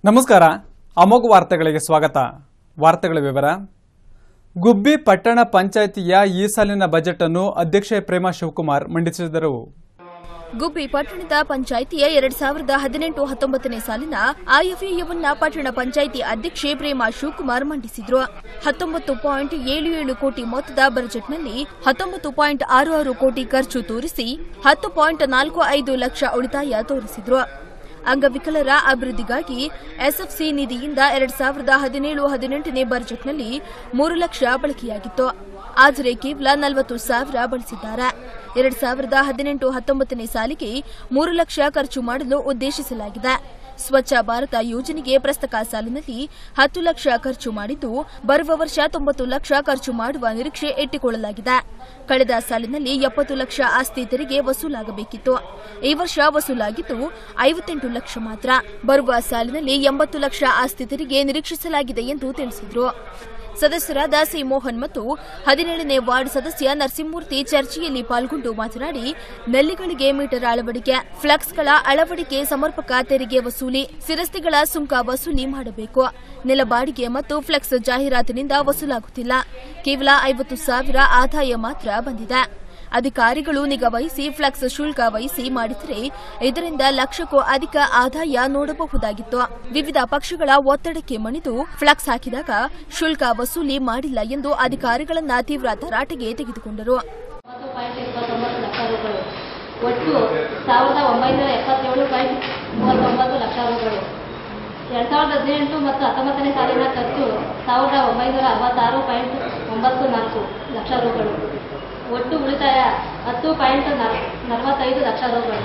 ನಮಸ್ಕಾರ ಅಮೋಘ ವಾರ್ತೆಗಳಿಗೆ ಸ್ವಾಗತ ವಾರ್ತೆಗಳ ವಿವರ ಗುಬ್ಬಿ ಪಟ್ಟಣ ಪಂಚಾಯಿತಿಯ ಈ ಸಾಲಿನ ಬಜೆಟ್ ಅನ್ನು ಅಧ್ಯಕ್ಷೆ ಪ್ರೇಮಾ ಶಿವಕುಮಾರ್ ಮಂಡಿಸಿದರು ಗುಬ್ಬಿ ಪಟ್ಟಣದ ಪಂಚಾಯಿತಿಯ ಎರಡ್ ಸಾವಿರದ ಹದಿನೆಂಟು ಹತ್ತೊಂಬತ್ತನೇ ಸಾಲಿನ ಆಯವ್ಯಯವನ್ನ ಪಟ್ಟಣ ಪಂಚಾಯಿತಿ ಅಧ್ಯಕ್ಷೆ ಪ್ರೇಮಾ ಶಿವಕುಮಾರ್ ಮಂಡಿಸಿದ್ರು ಹತ್ತೊಂಬತ್ತು ಪಾಯಿಂಟ್ ಏಳು ಏಳು ಕೋಟಿ ಮೊತ್ತದ ಬಜೆಟ್ನಲ್ಲಿ ಹತ್ತೊಂಬತ್ತು ಪಾಯಿಂಟ್ ಆರು ಆರು ಕೋಟಿ ಖರ್ಚು ತೋರಿಸಿ ಹತ್ತು ಪಾಯಿಂಟ್ ನಾಲ್ಕು ಐದು ಲಕ್ಷ ಉಳಿತಾಯ ತೋರಿಸಿದ್ರು ಅಂಗವಿಕಲರ ಅಭಿವೃದ್ಧಿಗಾಗಿ ಎಸ್ಎಫ್ಸಿ ನಿಧಿಯಿಂದ ಎರಡ್ ಸಾವಿರದ ಹದಿನೇಳು ಹದಿನೆಂಟನೇ ಬಜೆಟ್ನಲ್ಲಿ ಮೂರು ಲಕ್ಷ ಬಳಕೆಯಾಗಿತ್ತು ಆದರೆ ಕೇವಲ ನಲವತ್ತು ಸಾವಿರ ಬಳಸಿದ್ದಾರೆ ಎರಡ್ ಸಾವಿರದ ಹದಿನೆಂಟು ಹತ್ತೊಂಬತ್ತನೇ ಸಾಲಿಗೆ ಮೂರು ಲಕ್ಷ ಖರ್ಚು ಮಾಡಲು ಉದ್ದೇಶಿಸಲಾಗಿದೆ ಸ್ವಚ್ಛ ಭಾರತ ಯೋಜನೆಗೆ ಪ್ರಸಕ್ತ ಸಾಲಿನಲ್ಲಿ ಹತ್ತು ಲಕ್ಷ ಖರ್ಚು ಮಾಡಿದ್ದು ಬರುವ ವರ್ಷ ತೊಂಬತ್ತು ಲಕ್ಷ ಖರ್ಚು ಮಾಡುವ ನಿರೀಕ್ಷೆ ಇಟ್ಟುಕೊಳ್ಳಲಾಗಿದೆ ಕಳೆದ ಸಾಲಿನಲ್ಲಿ ಎಪ್ಪತ್ತು ಲಕ್ಷ ಆಸ್ತಿ ತೆರಿಗೆ ವಸೂಲಾಗಬೇಕಿತ್ತು ಈ ವರ್ಷ ವಸೂಲಾಗಿದ್ದು ಐವತ್ತೆಂಟು ಲಕ್ಷ ಮಾತ್ರ ಬರುವ ಸಾಲಿನಲ್ಲಿ ಎಂಬತ್ತು ಲಕ್ಷ ಆಸ್ತಿ ತೆರಿಗೆ ನಿರೀಕ್ಷಿಸಲಾಗಿದೆ ಎಂದು ತಿಳಿಸಿದರು ಸದಸ್ಯರಾದ ಸಿ ಮೋಹನ್ ಮತ್ತು ಹದಿನೇಳನೇ ವಾರ್ಡ್ ಸದಸ್ಯ ನರಸಿಂಹಮೂರ್ತಿ ಚರ್ಚೆಯಲ್ಲಿ ಪಾಲ್ಗೊಂಡು ಮಾತನಾಡಿ ನಲ್ಲಿಗಳಿಗೆ ಮೀಟರ್ ಅಳವಡಿಕೆ ಫ್ಲಕ್ಸ್ಗಳ ಅಳವಡಿಕೆ ಸಮರ್ಪಕ ತೆರಿಗೆ ವಸೂಲಿ ಸಿರಸ್ತಿಗಳ ಸುಂಕ ವಸೂಲಿ ಮಾಡಬೇಕು ನೆಲ ಬಾಡಿಗೆ ಮತ್ತು ಫ್ಲೆಕ್ಸ್ ಜಾಹೀರಾತಿನಿಂದ ವಸೂಲಾಗುತ್ತಿಲ್ಲ ಕೇವಲ ಐವತ್ತು ಸಾವಿರ ಆದಾಯ ಮಾತ್ರ ಬಂದಿದೆ ಅಧಿಕಾರಿಗಳು ನಿಗಾ ವಹಿಸಿ ಫ್ಲೆಕ್ಸ್ ಶುಲ್ಕ ವಹಿಸಿ ಮಾಡಿದರೆ ಇದರಿಂದ ಲಕ್ಷಕ್ಕೂ ಅಧಿಕ ಆದಾಯ ನೋಡಬಹುದಾಗಿತ್ತು ವಿವಿಧ ಪಕ್ಷಗಳ ಒತ್ತಡಕ್ಕೆ ಮಣಿದು ಫ್ಲೆಕ್ಸ್ ಹಾಕಿದಾಗ ಶುಲ್ಕ ವಸೂಲಿ ಮಾಡಿಲ್ಲ ಎಂದು ಅಧಿಕಾರಿಗಳನ್ನ ತೀವ್ರ ತರಾಟೆಗೆ ತೆಗೆದುಕೊಂಡರು ಒಂಬತ್ತು ಪಾಯಿಂಟ್ ಇಪ್ಪತ್ತೊಂಬತ್ತು ಲಕ್ಷ ರೂಗಳು ಒಟ್ಟು ಸಾವಿರದ ಒಂಬೈನೂರ ಎಪ್ಪತ್ತೇಳು ಪಾಯಿಂಟ್ ಮೂವತ್ತೊಂಬತ್ತು ಲಕ್ಷ ರೂಗಳು ಎರಡು ಸಾವಿರದ ಹದಿನೆಂಟು ಮತ್ತು ಹತ್ತೊಂಬತ್ತನೇ ಸಾಲಿನ ಖರ್ಚು ಸಾವಿರದ ಒಂಬೈನೂರ ಅರವತ್ತಾರು ಪಾಯಿಂಟ್ ಒಂಬತ್ತು ನಾಲ್ಕು ಲಕ್ಷ ರೂಗಳು ಒಟ್ಟು ಉಳಿತಾಯ ಹತ್ತು ಪಾಯಿಂಟ್ ನಲವತ್ತೈದು ಲಕ್ಷ ರೂಗಳು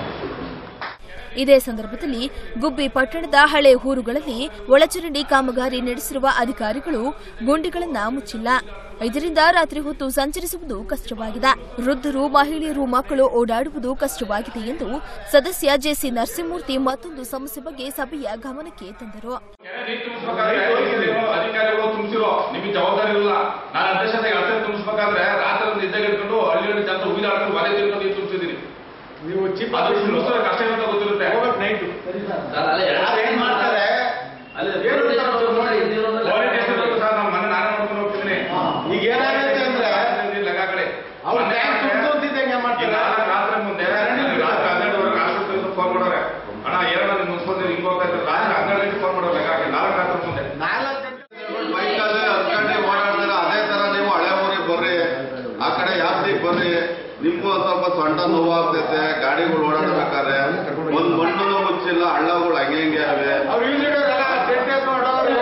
ಇದೇ ಸಂದರ್ಭದಲ್ಲಿ ಗುಬ್ಬಿ ಪಟ್ಟಣದ ಹಳೆ ಊರುಗಳಲ್ಲಿ ಒಳಚರಂಡಿ ಕಾಮಗಾರಿ ನಡೆಸಿರುವ ಅಧಿಕಾರಿಗಳು ಗುಂಡಿಗಳನ್ನ ಮುಚ್ಚಿಲ್ಲ ಇದರಿಂದ ರಾತ್ರಿ ಹೊತ್ತು ಸಂಚರಿಸುವುದು ಕಷ್ಟವಾಗಿದೆ ವೃದ್ಧರು ಮಹಿಳೆಯರು ಮಕ್ಕಳು ಓಡಾಡುವುದು ಕಷ್ಟವಾಗಿದೆ ಎಂದು ಸದಸ್ಯ ಜೆಸಿ ನರಸಿಂಹಮೂರ್ತಿ ಮತ್ತೊಂದು ಸಮಸ್ಯೆ ಬಗ್ಗೆ ಸಭೆಯ ಗಮನಕ್ಕೆ ತಂದರು ನೀರು ತುಂಬಿಸ್ಬೇಕಾದ್ರೆ ನೀವು ಅಧಿಕಾರಿಗಳು ತುಂಬಿಸಿರೋ ನಿಮಗೆ ಜವಾಬ್ದಾರಿ ಇಲ್ಲ ನಾನು ಅಧ್ಯಕ್ಷತೆ ಅಳತೆ ತುಂಬಿಸ್ಬೇಕಾದ್ರೆ ರಾತ್ರಿ ಒಂದು ನಿದ್ದೆ ಇಟ್ಕೊಂಡು ಹಳ್ಳಿ ಹಳ್ಳಿ ಜನರು ಉಗಿದಾಡ್ಕೊಂಡು ಮನೆ ತಿಳ್ಕೊಂಡು ನೀರು ತುಂಬಿಸಿದೀನಿ ನೀವು ಚಿಪ್ ಅದು ತುಂಬಿಸೋ ಕಷ್ಟ ಏನಂತ ಗೊತ್ತಿರುತ್ತೆ ನೈಟ್ ಏನ್ ಮಾಡ್ತಾರೆ ಅಲ್ಲಿ ಏನು ಅಂತ ನಾವು ನೋಡಿ, ಪೊಲೀಸ್ ಸ್ಟೇಷನ್ ಅಲ್ಲೂ ಸಹ ನಾನು ಮನೆ ನಾನೇ ಮಾಡ್ಕೊಂಡು ಹೋಗ್ತಿದ್ದೀನಿ ಈಗ ಏನಾಗುತ್ತೆ ಅಂದ್ರೆ ಲೆಕ್ಕ ಕಡೆ ಅವ್ರು ಟ್ಯಾಂಕ್ ತುಂಬ್ತು ಅಂತಿದ್ದಂಗೆ ಏನ್ ಮಾಡ್ತಾರೆ? ರಾತ್ರಿ ಮುಂದೆ ರಾತ್ರಿ ಹನ್ನೆರಡುವರೆಗೆ ಆಸ್ಪತ್ರೆಗೆ ಫೋನ್ ಮಾಡೋರೆ ಅಣ್ಣ ಏನೋ ನಿಮ್ಗೆ ಮುನ್ಸ್ಕೊಂಡ್ರೆ ಹಿಂಗ್ ಹೋಗ್ತಾ ಇದ್ದಾರೆ ರಾತ್ರಿ ಹನ್ನೆರಡು ಗಂಟೆ ಫೋನ್ ಮಾಡೋರು ಲೆಕ್ಕ ಹಾಕಿ ನಾಲ್ಕು ರಾತ್ರಿ ಮುಂದೆ ನಾಲ್ಕು ಗಂಟೆ ಬೈಕಲ್ಲಿ ಹತ್ಕೊಂಡು ಓಡಾಡ್ತಾರೆ ಅದೇ ತರ ನೀವು ಹಳೆ ಊರಿಗೆ ಬರ್ರಿ ಆ ಕಡೆ ಯಾಪ್ತಿಗೆ ಬರ್ರಿ ನಿಮ್ಗೂ ಒಂದ್ ಸ್ವಲ್ಪ ಸೊಂಟ ನೋವಾಗ್ತೈತೆ ಗಾಡಿಗಳು ಓಡಾಡ್ಬೇಕಾದ್ರೆ ಒಂದ್ ಮಣ್ಣು ಮುಚ್ಚಿಲ್ಲ ಹಳ್ಳಗಳು ಹಂಗೆ ಹಿಂಗೆ ಅವೆ ಅವ್ರು ಇಲ್ಲಿಡೋರಲ್ಲ ಟೆಂಟ್ ಮಾಡೋರು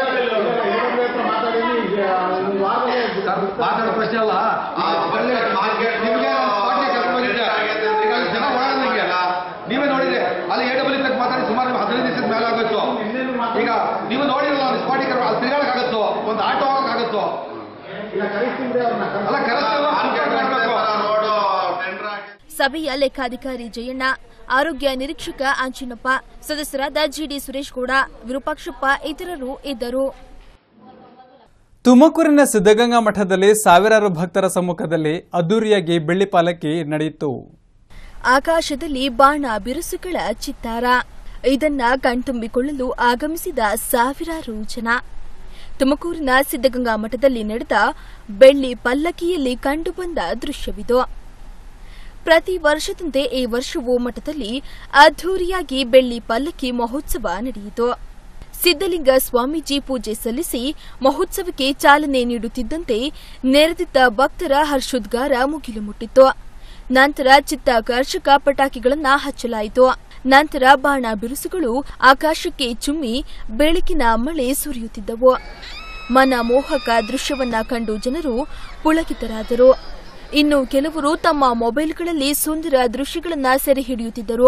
ಮಾತಾಡೋ ಪ್ರಶ್ನೆ ಅಲ್ಲ ಆ ಬಟ್ಟೆ market ನಿಮ್ಗೆ ಪಾರ್ಟಿ ಕರ್ಕೊಂಡು ಬಂದಿದ್ದೆ. ಆಗೈತೆ ಅಂತ ಈಗ ಜನ ಓಡಾಡ್ದಂಗೆ ಅಲ್ಲ. ನೀವೇ ನೋಡಿದ್ರೆ ಅಲ್ಲಿ ಎ ಡಬ್ಲ್ಯೂ ತಕ್ಕ ಮಾತಾಡಿ ಸುಮಾರು ಹದಿನೈದು ದಿವಸದ ಮೇಲೆ ಆಗೋಯ್ತು ಈಗ ನೀವು ನೋಡಿರಲ್ಲ ಅಲ್ಲಿ ಸ್ಪಾಟಿಗೆ ಕರ್ಕೊಂಡು ಅಲ್ಲಿ ತಿರುಗಾಡಕ್ಕಾಗತ್ತೋ ಒಂದು ಆಟೋ ಹೋಗಕ್ಕಾಗತ್ತೋ ಅಲ್ಲ ಕರೆಕ್ಟ್ ರೋಡ್ ಟೆಂಡರ್ ಹಾಕಿ ಸಭೆಯ ಲೆಕ್ಕಾಧಿಕಾರಿ ಜಯಣ್ಣ ಆರೋಗ್ಯ ನಿರೀಕ್ಷಕ ಆಂಜಿನಪ್ಪ ಸದಸ್ಯರಾದ ಜಿಡಿ ಸುರೇಶ್ ಗೌಡ ವಿರೂಪಾಕ್ಷಪ್ಪ ಇತರರು ಇದ್ದರು ತುಮಕೂರಿನ ಸಿದ್ದಗಂಗಾ ಮಠದಲ್ಲಿ ಸಾವಿರಾರು ಭಕ್ತರ ಸಮ್ಮುಖದಲ್ಲಿ ಅದ್ದೂರಿಯಾಗಿ ಬೆಳ್ಳಿ ಪಾಲಕಿ ನಡೆಯಿತು ಆಕಾಶದಲ್ಲಿ ಬಾಣ ಬಿರುಸುಗಳ ಚಿತ್ತಾರ ಇದನ್ನ ಕಣ್ತುಂಬಿಕೊಳ್ಳಲು ಆಗಮಿಸಿದ ಸಾವಿರಾರು ಜನ ತುಮಕೂರಿನ ಸಿದ್ದಗಂಗಾ ಮಠದಲ್ಲಿ ನಡೆದ ಬೆಳ್ಳಿ ಪಲ್ಲಕ್ಕಿಯಲ್ಲಿ ಕಂಡುಬಂದ ದೃಶ್ಯವಿದು ಪ್ರತಿ ವರ್ಷದಂತೆ ಈ ವರ್ಷವೂ ಮಠದಲ್ಲಿ ಅದ್ಧೂರಿಯಾಗಿ ಬೆಳ್ಳಿ ಪಲ್ಲಕ್ಕಿ ಮಹೋತ್ಸವ ನಡೆಯಿತು ಸಿದ್ದಲಿಂಗ ಸ್ವಾಮೀಜಿ ಪೂಜೆ ಸಲ್ಲಿಸಿ ಮಹೋತ್ಸವಕ್ಕೆ ಚಾಲನೆ ನೀಡುತ್ತಿದ್ದಂತೆ ನೆರೆದಿದ್ದ ಭಕ್ತರ ಹರ್ಷೋದ್ಗಾರ ಮುಗಿಲು ಮುಟ್ಟಿತ್ತು ನಂತರ ಚಿತ್ತಾಕರ್ಷಕ ಪಟಾಕಿಗಳನ್ನ ಹಚ್ಚಲಾಯಿತು ನಂತರ ಬಾಣ ಬಿರುಸುಗಳು ಆಕಾಶಕ್ಕೆ ಚುಮ್ಮಿ ಬೆಳಕಿನ ಮಳೆ ಸುರಿಯುತ್ತಿದ್ದವು ಮನಮೋಹಕ ದೃಶ್ಯವನ್ನ ಕಂಡು ಜನರು ಪುಳಕಿತರಾದರು ಇನ್ನು ಕೆಲವರು ತಮ್ಮ ಮೊಬೈಲ್ಗಳಲ್ಲಿ ಸುಂದರ ದೃಶ್ಯಗಳನ್ನ ಸೆರೆ ಹಿಡಿಯುತ್ತಿದ್ದರು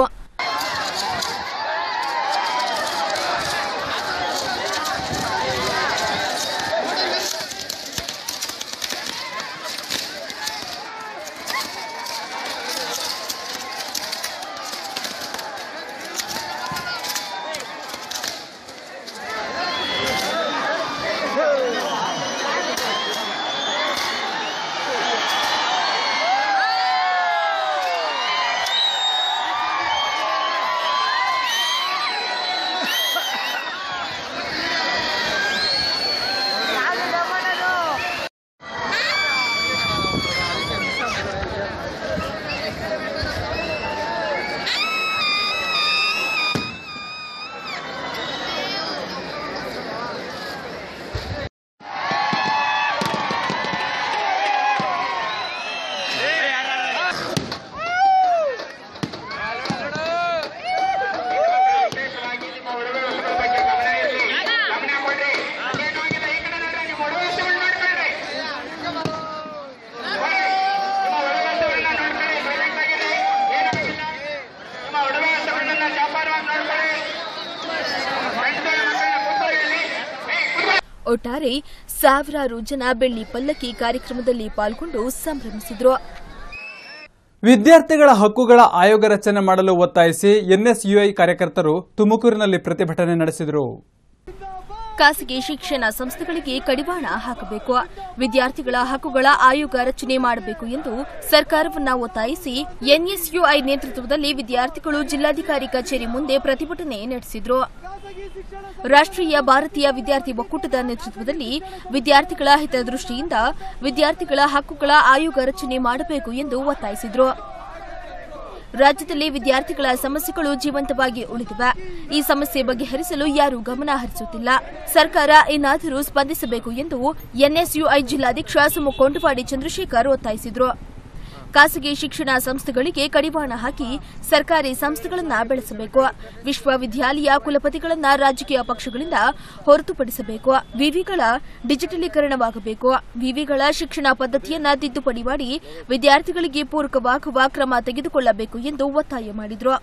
ಒಟ್ಟಾರೆ ಸಾವಿರಾರು ಜನ ಬೆಳ್ಳಿ ಪಲ್ಲಕ್ಕಿ ಕಾರ್ಯಕ್ರಮದಲ್ಲಿ ಪಾಲ್ಗೊಂಡು ಸಂಭ್ರಮಿಸಿದ್ರು ವಿದ್ಯಾರ್ಥಿಗಳ ಹಕ್ಕುಗಳ ಆಯೋಗ ರಚನೆ ಮಾಡಲು ಒತ್ತಾಯಿಸಿ ಎನ್ಎಸ್ಯುಐ ಕಾರ್ಯಕರ್ತರು ತುಮಕೂರಿನಲ್ಲಿ ಪ್ರತಿಭಟನೆ ನಡೆಸಿದರು ಖಾಸಗಿ ಶಿಕ್ಷಣ ಸಂಸ್ಥೆಗಳಿಗೆ ಕಡಿವಾಣ ಹಾಕಬೇಕು ವಿದ್ಯಾರ್ಥಿಗಳ ಹಕ್ಕುಗಳ ಆಯೋಗ ರಚನೆ ಮಾಡಬೇಕು ಎಂದು ಸರ್ಕಾರವನ್ನ ಒತ್ತಾಯಿಸಿ ಎನ್ಎಸ್ಯುಐ ನೇತೃತ್ವದಲ್ಲಿ ವಿದ್ಯಾರ್ಥಿಗಳು ಜಿಲ್ಲಾಧಿಕಾರಿ ಕಚೇರಿ ಮುಂದೆ ಪ್ರತಿಭಟನೆ ನಡೆಸಿದ್ರು ರಾಷ್ಟ್ರೀಯ ಭಾರತೀಯ ವಿದ್ಯಾರ್ಥಿ ಒಕ್ಕೂಟದ ನೇತೃತ್ವದಲ್ಲಿ ವಿದ್ಯಾರ್ಥಿಗಳ ಹಿತದೃಷ್ಟಿಯಿಂದ ವಿದ್ಯಾರ್ಥಿಗಳ ಹಕ್ಕುಗಳ ಆಯೋಗ ರಚನೆ ಮಾಡಬೇಕು ಎಂದು ಒತ್ತಾಯಿಸಿದ್ರು ರಾಜ್ಯದಲ್ಲಿ ವಿದ್ಯಾರ್ಥಿಗಳ ಸಮಸ್ಯೆಗಳು ಜೀವಂತವಾಗಿ ಉಳಿದಿವೆ ಈ ಸಮಸ್ಯೆ ಬಗೆಹರಿಸಲು ಯಾರೂ ಗಮನ ಹರಿಸುತ್ತಿಲ್ಲ ಸರ್ಕಾರ ಏನಾದರೂ ಸ್ಪಂದಿಸಬೇಕು ಎಂದು ಎನ್ಎಸ್ಯುಐ ಜಿಲ್ಲಾಧ್ಯಕ್ಷ ಸುಮು ಕೊಂಡವಾಡಿ ಚಂದ್ರಶೇಖರ್ ಒತ್ತಾಯಿಸಿದರು ಖಾಸಗಿ ಶಿಕ್ಷಣ ಸಂಸ್ಥೆಗಳಿಗೆ ಕಡಿವಾಣ ಹಾಕಿ ಸರ್ಕಾರಿ ಸಂಸ್ಥೆಗಳನ್ನ ಬೆಳೆಸಬೇಕು ವಿಶ್ವವಿದ್ಯಾಲಯ ಕುಲಪತಿಗಳನ್ನ ರಾಜಕೀಯ ಪಕ್ಷಗಳಿಂದ ಹೊರತುಪಡಿಸಬೇಕು ವಿವಿಗಳ ಡಿಜಿಟಲೀಕರಣವಾಗಬೇಕು ವಿವಿಗಳ ಶಿಕ್ಷಣ ಪದ್ಧತಿಯನ್ನ ತಿದ್ದುಪಡಿ ಮಾಡಿ ವಿದ್ಯಾರ್ಥಿಗಳಿಗೆ ಪೂರಕವಾಗುವ ಕ್ರಮ ತೆಗೆದುಕೊಳ್ಳಬೇಕು ಎಂದು ಒತ್ತಾಯ ಮಾಡಿದರು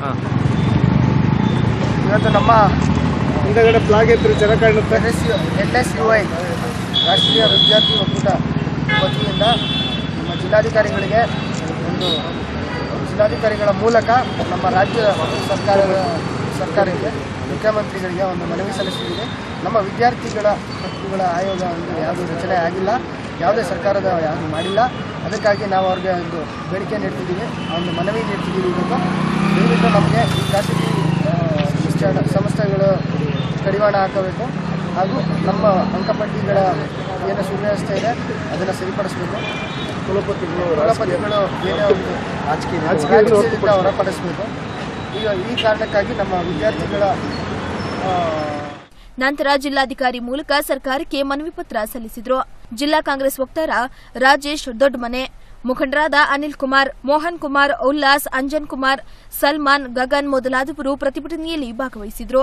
ಇವತ್ತು ನಮ್ಮ ಹಿಂದಗಡೆ ಫ್ಲಾಗ್ ಎತ್ತರಿ ಚೆನ್ನಾಗಿ ಕಾಣುತ್ತೆ ಎನ್ ಎಸ್ ಯು ಐ ರಾಷ್ಟ್ರೀಯ ವಿದ್ಯಾರ್ಥಿ ಒಕ್ಕೂಟ ವತಿಯಿಂದ ನಮ್ಮ ಜಿಲ್ಲಾಧಿಕಾರಿಗಳಿಗೆ ಒಂದು ಜಿಲ್ಲಾಧಿಕಾರಿಗಳ ಮೂಲಕ ನಮ್ಮ ರಾಜ್ಯ ಸರ್ಕಾರದ ಸರ್ಕಾರಕ್ಕೆ ಮುಖ್ಯಮಂತ್ರಿಗಳಿಗೆ ಒಂದು ಮನವಿ ಸಲ್ಲಿಸಿದ್ದೀವಿ ನಮ್ಮ ವಿದ್ಯಾರ್ಥಿಗಳ ಹಕ್ಕುಗಳ ಆಯೋಗ ಒಂದು ಯಾವುದೂ ರಚನೆ ಆಗಿಲ್ಲ ಯಾವುದೇ ಸರ್ಕಾರದ ಯಾವುದು ಮಾಡಿಲ್ಲ ಅದಕ್ಕಾಗಿ ನಾವು ಅವ್ರಿಗೆ ಒಂದು ಬೇಡಿಕೆ ನೀಡ್ತಿದ್ದೀವಿ ಆ ಒಂದು ಮನವಿ ನೀಡ್ತಿದ್ದೀವಿ ಇವತ್ತು ದಯವಿಟ್ಟು ನಮಗೆ ಈ ಖಾಸಗಿ ಆ, ಶಿಕ್ಷಣ ಸಂಸ್ಥೆಗಳು ಕಡಿವಾಣ ಹಾಕಬೇಕು ಹಾಗೂ ನಮ್ಮ ಅಂಕಪಟ್ಟಿಗಳ ಏನು ಸುವ್ಯವಸ್ಥೆ ಇದೆ ಅದನ್ನು ಸರಿಪಡಿಸಬೇಕು ಕುಲಪತಿಗಳು ಕುಲಪತಿಗಳು ಏನೇ ಒಂದು ರಾಜಕೀಯದಿಂದ ಹೊರಪಡಿಸಬೇಕು ಈಗ ಈ ಕಾರಣಕ್ಕಾಗಿ ನಮ್ಮ ವಿದ್ಯಾರ್ಥಿಗಳ ಆ, ನಂತರ ಜಿಲ್ಲಾಧಿಕಾರಿ ಮೂಲಕ ಸರ್ಕಾರಕ್ಕೆ ಮನವಿ ಪತ್ರ ಸಲ್ಲಿಸಿದ್ರು ಜಿಲ್ಲಾ ಕಾಂಗ್ರೆಸ್ ವಕ್ತಾರ ರಾಜೇಶ್ ದೊಡ್ಡಮನೆ ಮುಖಂಡರಾದ ಅನಿಲ್ ಕುಮಾರ್ ಮೋಹನ್ ಕುಮಾರ್ ಉಲ್ಲಾಸ್ ಅಂಜನ್ ಕುಮಾರ್ ಸಲ್ಮಾನ್ ಗಗನ್ ಮೊದಲಾದವರು ಪ್ರತಿಭಟನೆಯಲ್ಲಿ ಭಾಗವಹಿಸಿದ್ರು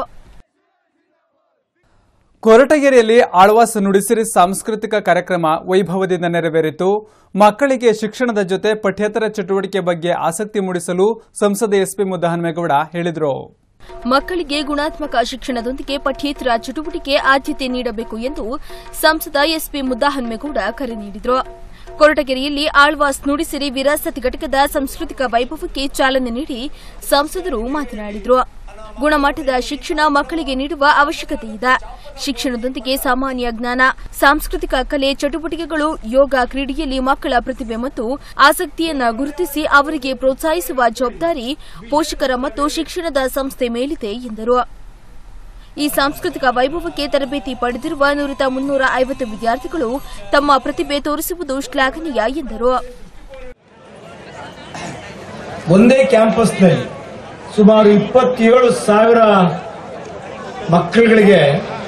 ಕೊರಟಗೆರೆಯಲ್ಲಿ ಆಳ್ವಾಸ್ ನುಡಿಸಿರಿ ಸಾಂಸ್ಕೃತಿಕ ಕಾರ್ಯಕ್ರಮ ವೈಭವದಿಂದ ನೆರವೇರಿತು ಮಕ್ಕಳಿಗೆ ಶಿಕ್ಷಣದ ಜೊತೆ ಪಠ್ಯೇತರ ಚಟುವಟಿಕೆ ಬಗ್ಗೆ ಆಸಕ್ತಿ ಮೂಡಿಸಲು ಸಂಸದ ಎಸ್ಪಿ ಮುದ್ದಹನುಮೇಗೌಡ ಹೇಳಿದರು ಮಕ್ಕಳಿಗೆ ಗುಣಾತ್ಮಕ ಶಿಕ್ಷಣದೊಂದಿಗೆ ಪಠ್ಯೇತರ ಚಟುವಟಿಕೆ ಆದ್ಯತೆ ನೀಡಬೇಕು ಎಂದು ಸಂಸದ ಎಸ್ಪಿ ಮುದ್ದಹನುಮೇಗೌಡ ಕರೆ ನೀಡಿದರು ಕೊರಟಗೆರೆಯಲ್ಲಿ ಆಳ್ವಾಸ್ ನುಡಿಸಿರಿ ವಿರಾಸತ್ ಘಟಕದ ಸಾಂಸ್ಕೃತಿಕ ವೈಭವಕ್ಕೆ ಚಾಲನೆ ನೀಡಿ ಸಂಸದರು ಮಾತನಾಡಿದರು ಗುಣಮಟ್ಟದ ಶಿಕ್ಷಣ ಮಕ್ಕಳಿಗೆ ನೀಡುವ ಅವಶ್ಯಕತೆ ಇದೆ ಶಿಕ್ಷಣದೊಂದಿಗೆ ಸಾಮಾನ್ಯ ಜ್ಞಾನ ಸಾಂಸ್ಕೃತಿಕ ಕಲೆ ಚಟುವಟಿಕೆಗಳು ಯೋಗ ಕ್ರೀಡೆಯಲ್ಲಿ ಮಕ್ಕಳ ಪ್ರತಿಭೆ ಮತ್ತು ಆಸಕ್ತಿಯನ್ನ ಗುರುತಿಸಿ ಅವರಿಗೆ ಪ್ರೋತ್ಸಾಹಿಸುವ ಜವಾಬ್ದಾರಿ ಪೋಷಕರ ಮತ್ತು ಶಿಕ್ಷಣದ ಸಂಸ್ಥೆ ಮೇಲಿದೆ ಎಂದರು ಈ ಸಾಂಸ್ಕೃತಿಕ ವೈಭವಕ್ಕೆ ತರಬೇತಿ ಪಡೆದಿರುವ ನುರಿತ ಮುನ್ನೂರ ಐವತ್ತು ವಿದ್ಯಾರ್ಥಿಗಳು ತಮ್ಮ ಪ್ರತಿಭೆ ತೋರಿಸುವುದು ಶ್ಲಾಘನೀಯ ಎಂದರು ಒಂದೇ ಕ್ಯಾಂಪಸ್ನಲ್ಲಿ ಸುಮಾರು ಇಪ್ಪತ್ತೇಳು ಸಾವಿರ ಮಕ್ಕಳುಗಳಿಗೆ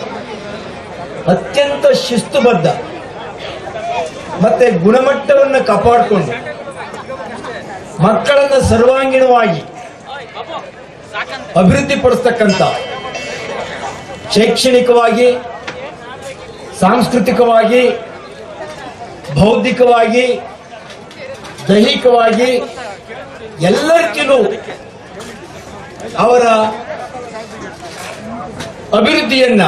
ಅತ್ಯಂತ ಶಿಸ್ತುಬದ್ಧ ಮತ್ತೆ ಗುಣಮಟ್ಟವನ್ನು ಕಾಪಾಡಿಕೊಂಡು ಮಕ್ಕಳನ್ನ ಸರ್ವಾಂಗೀಣವಾಗಿ ಅಭಿವೃದ್ಧಿಪಡಿಸ್ತಕ್ಕಂಥ ಶೈಕ್ಷಣಿಕವಾಗಿ ಸಾಂಸ್ಕೃತಿಕವಾಗಿ ಬೌದ್ಧಿಕವಾಗಿ ದೈಹಿಕವಾಗಿ ಎಲ್ಲರಿಗೂ ಅವರ ಅಭಿವೃದ್ಧಿಯನ್ನ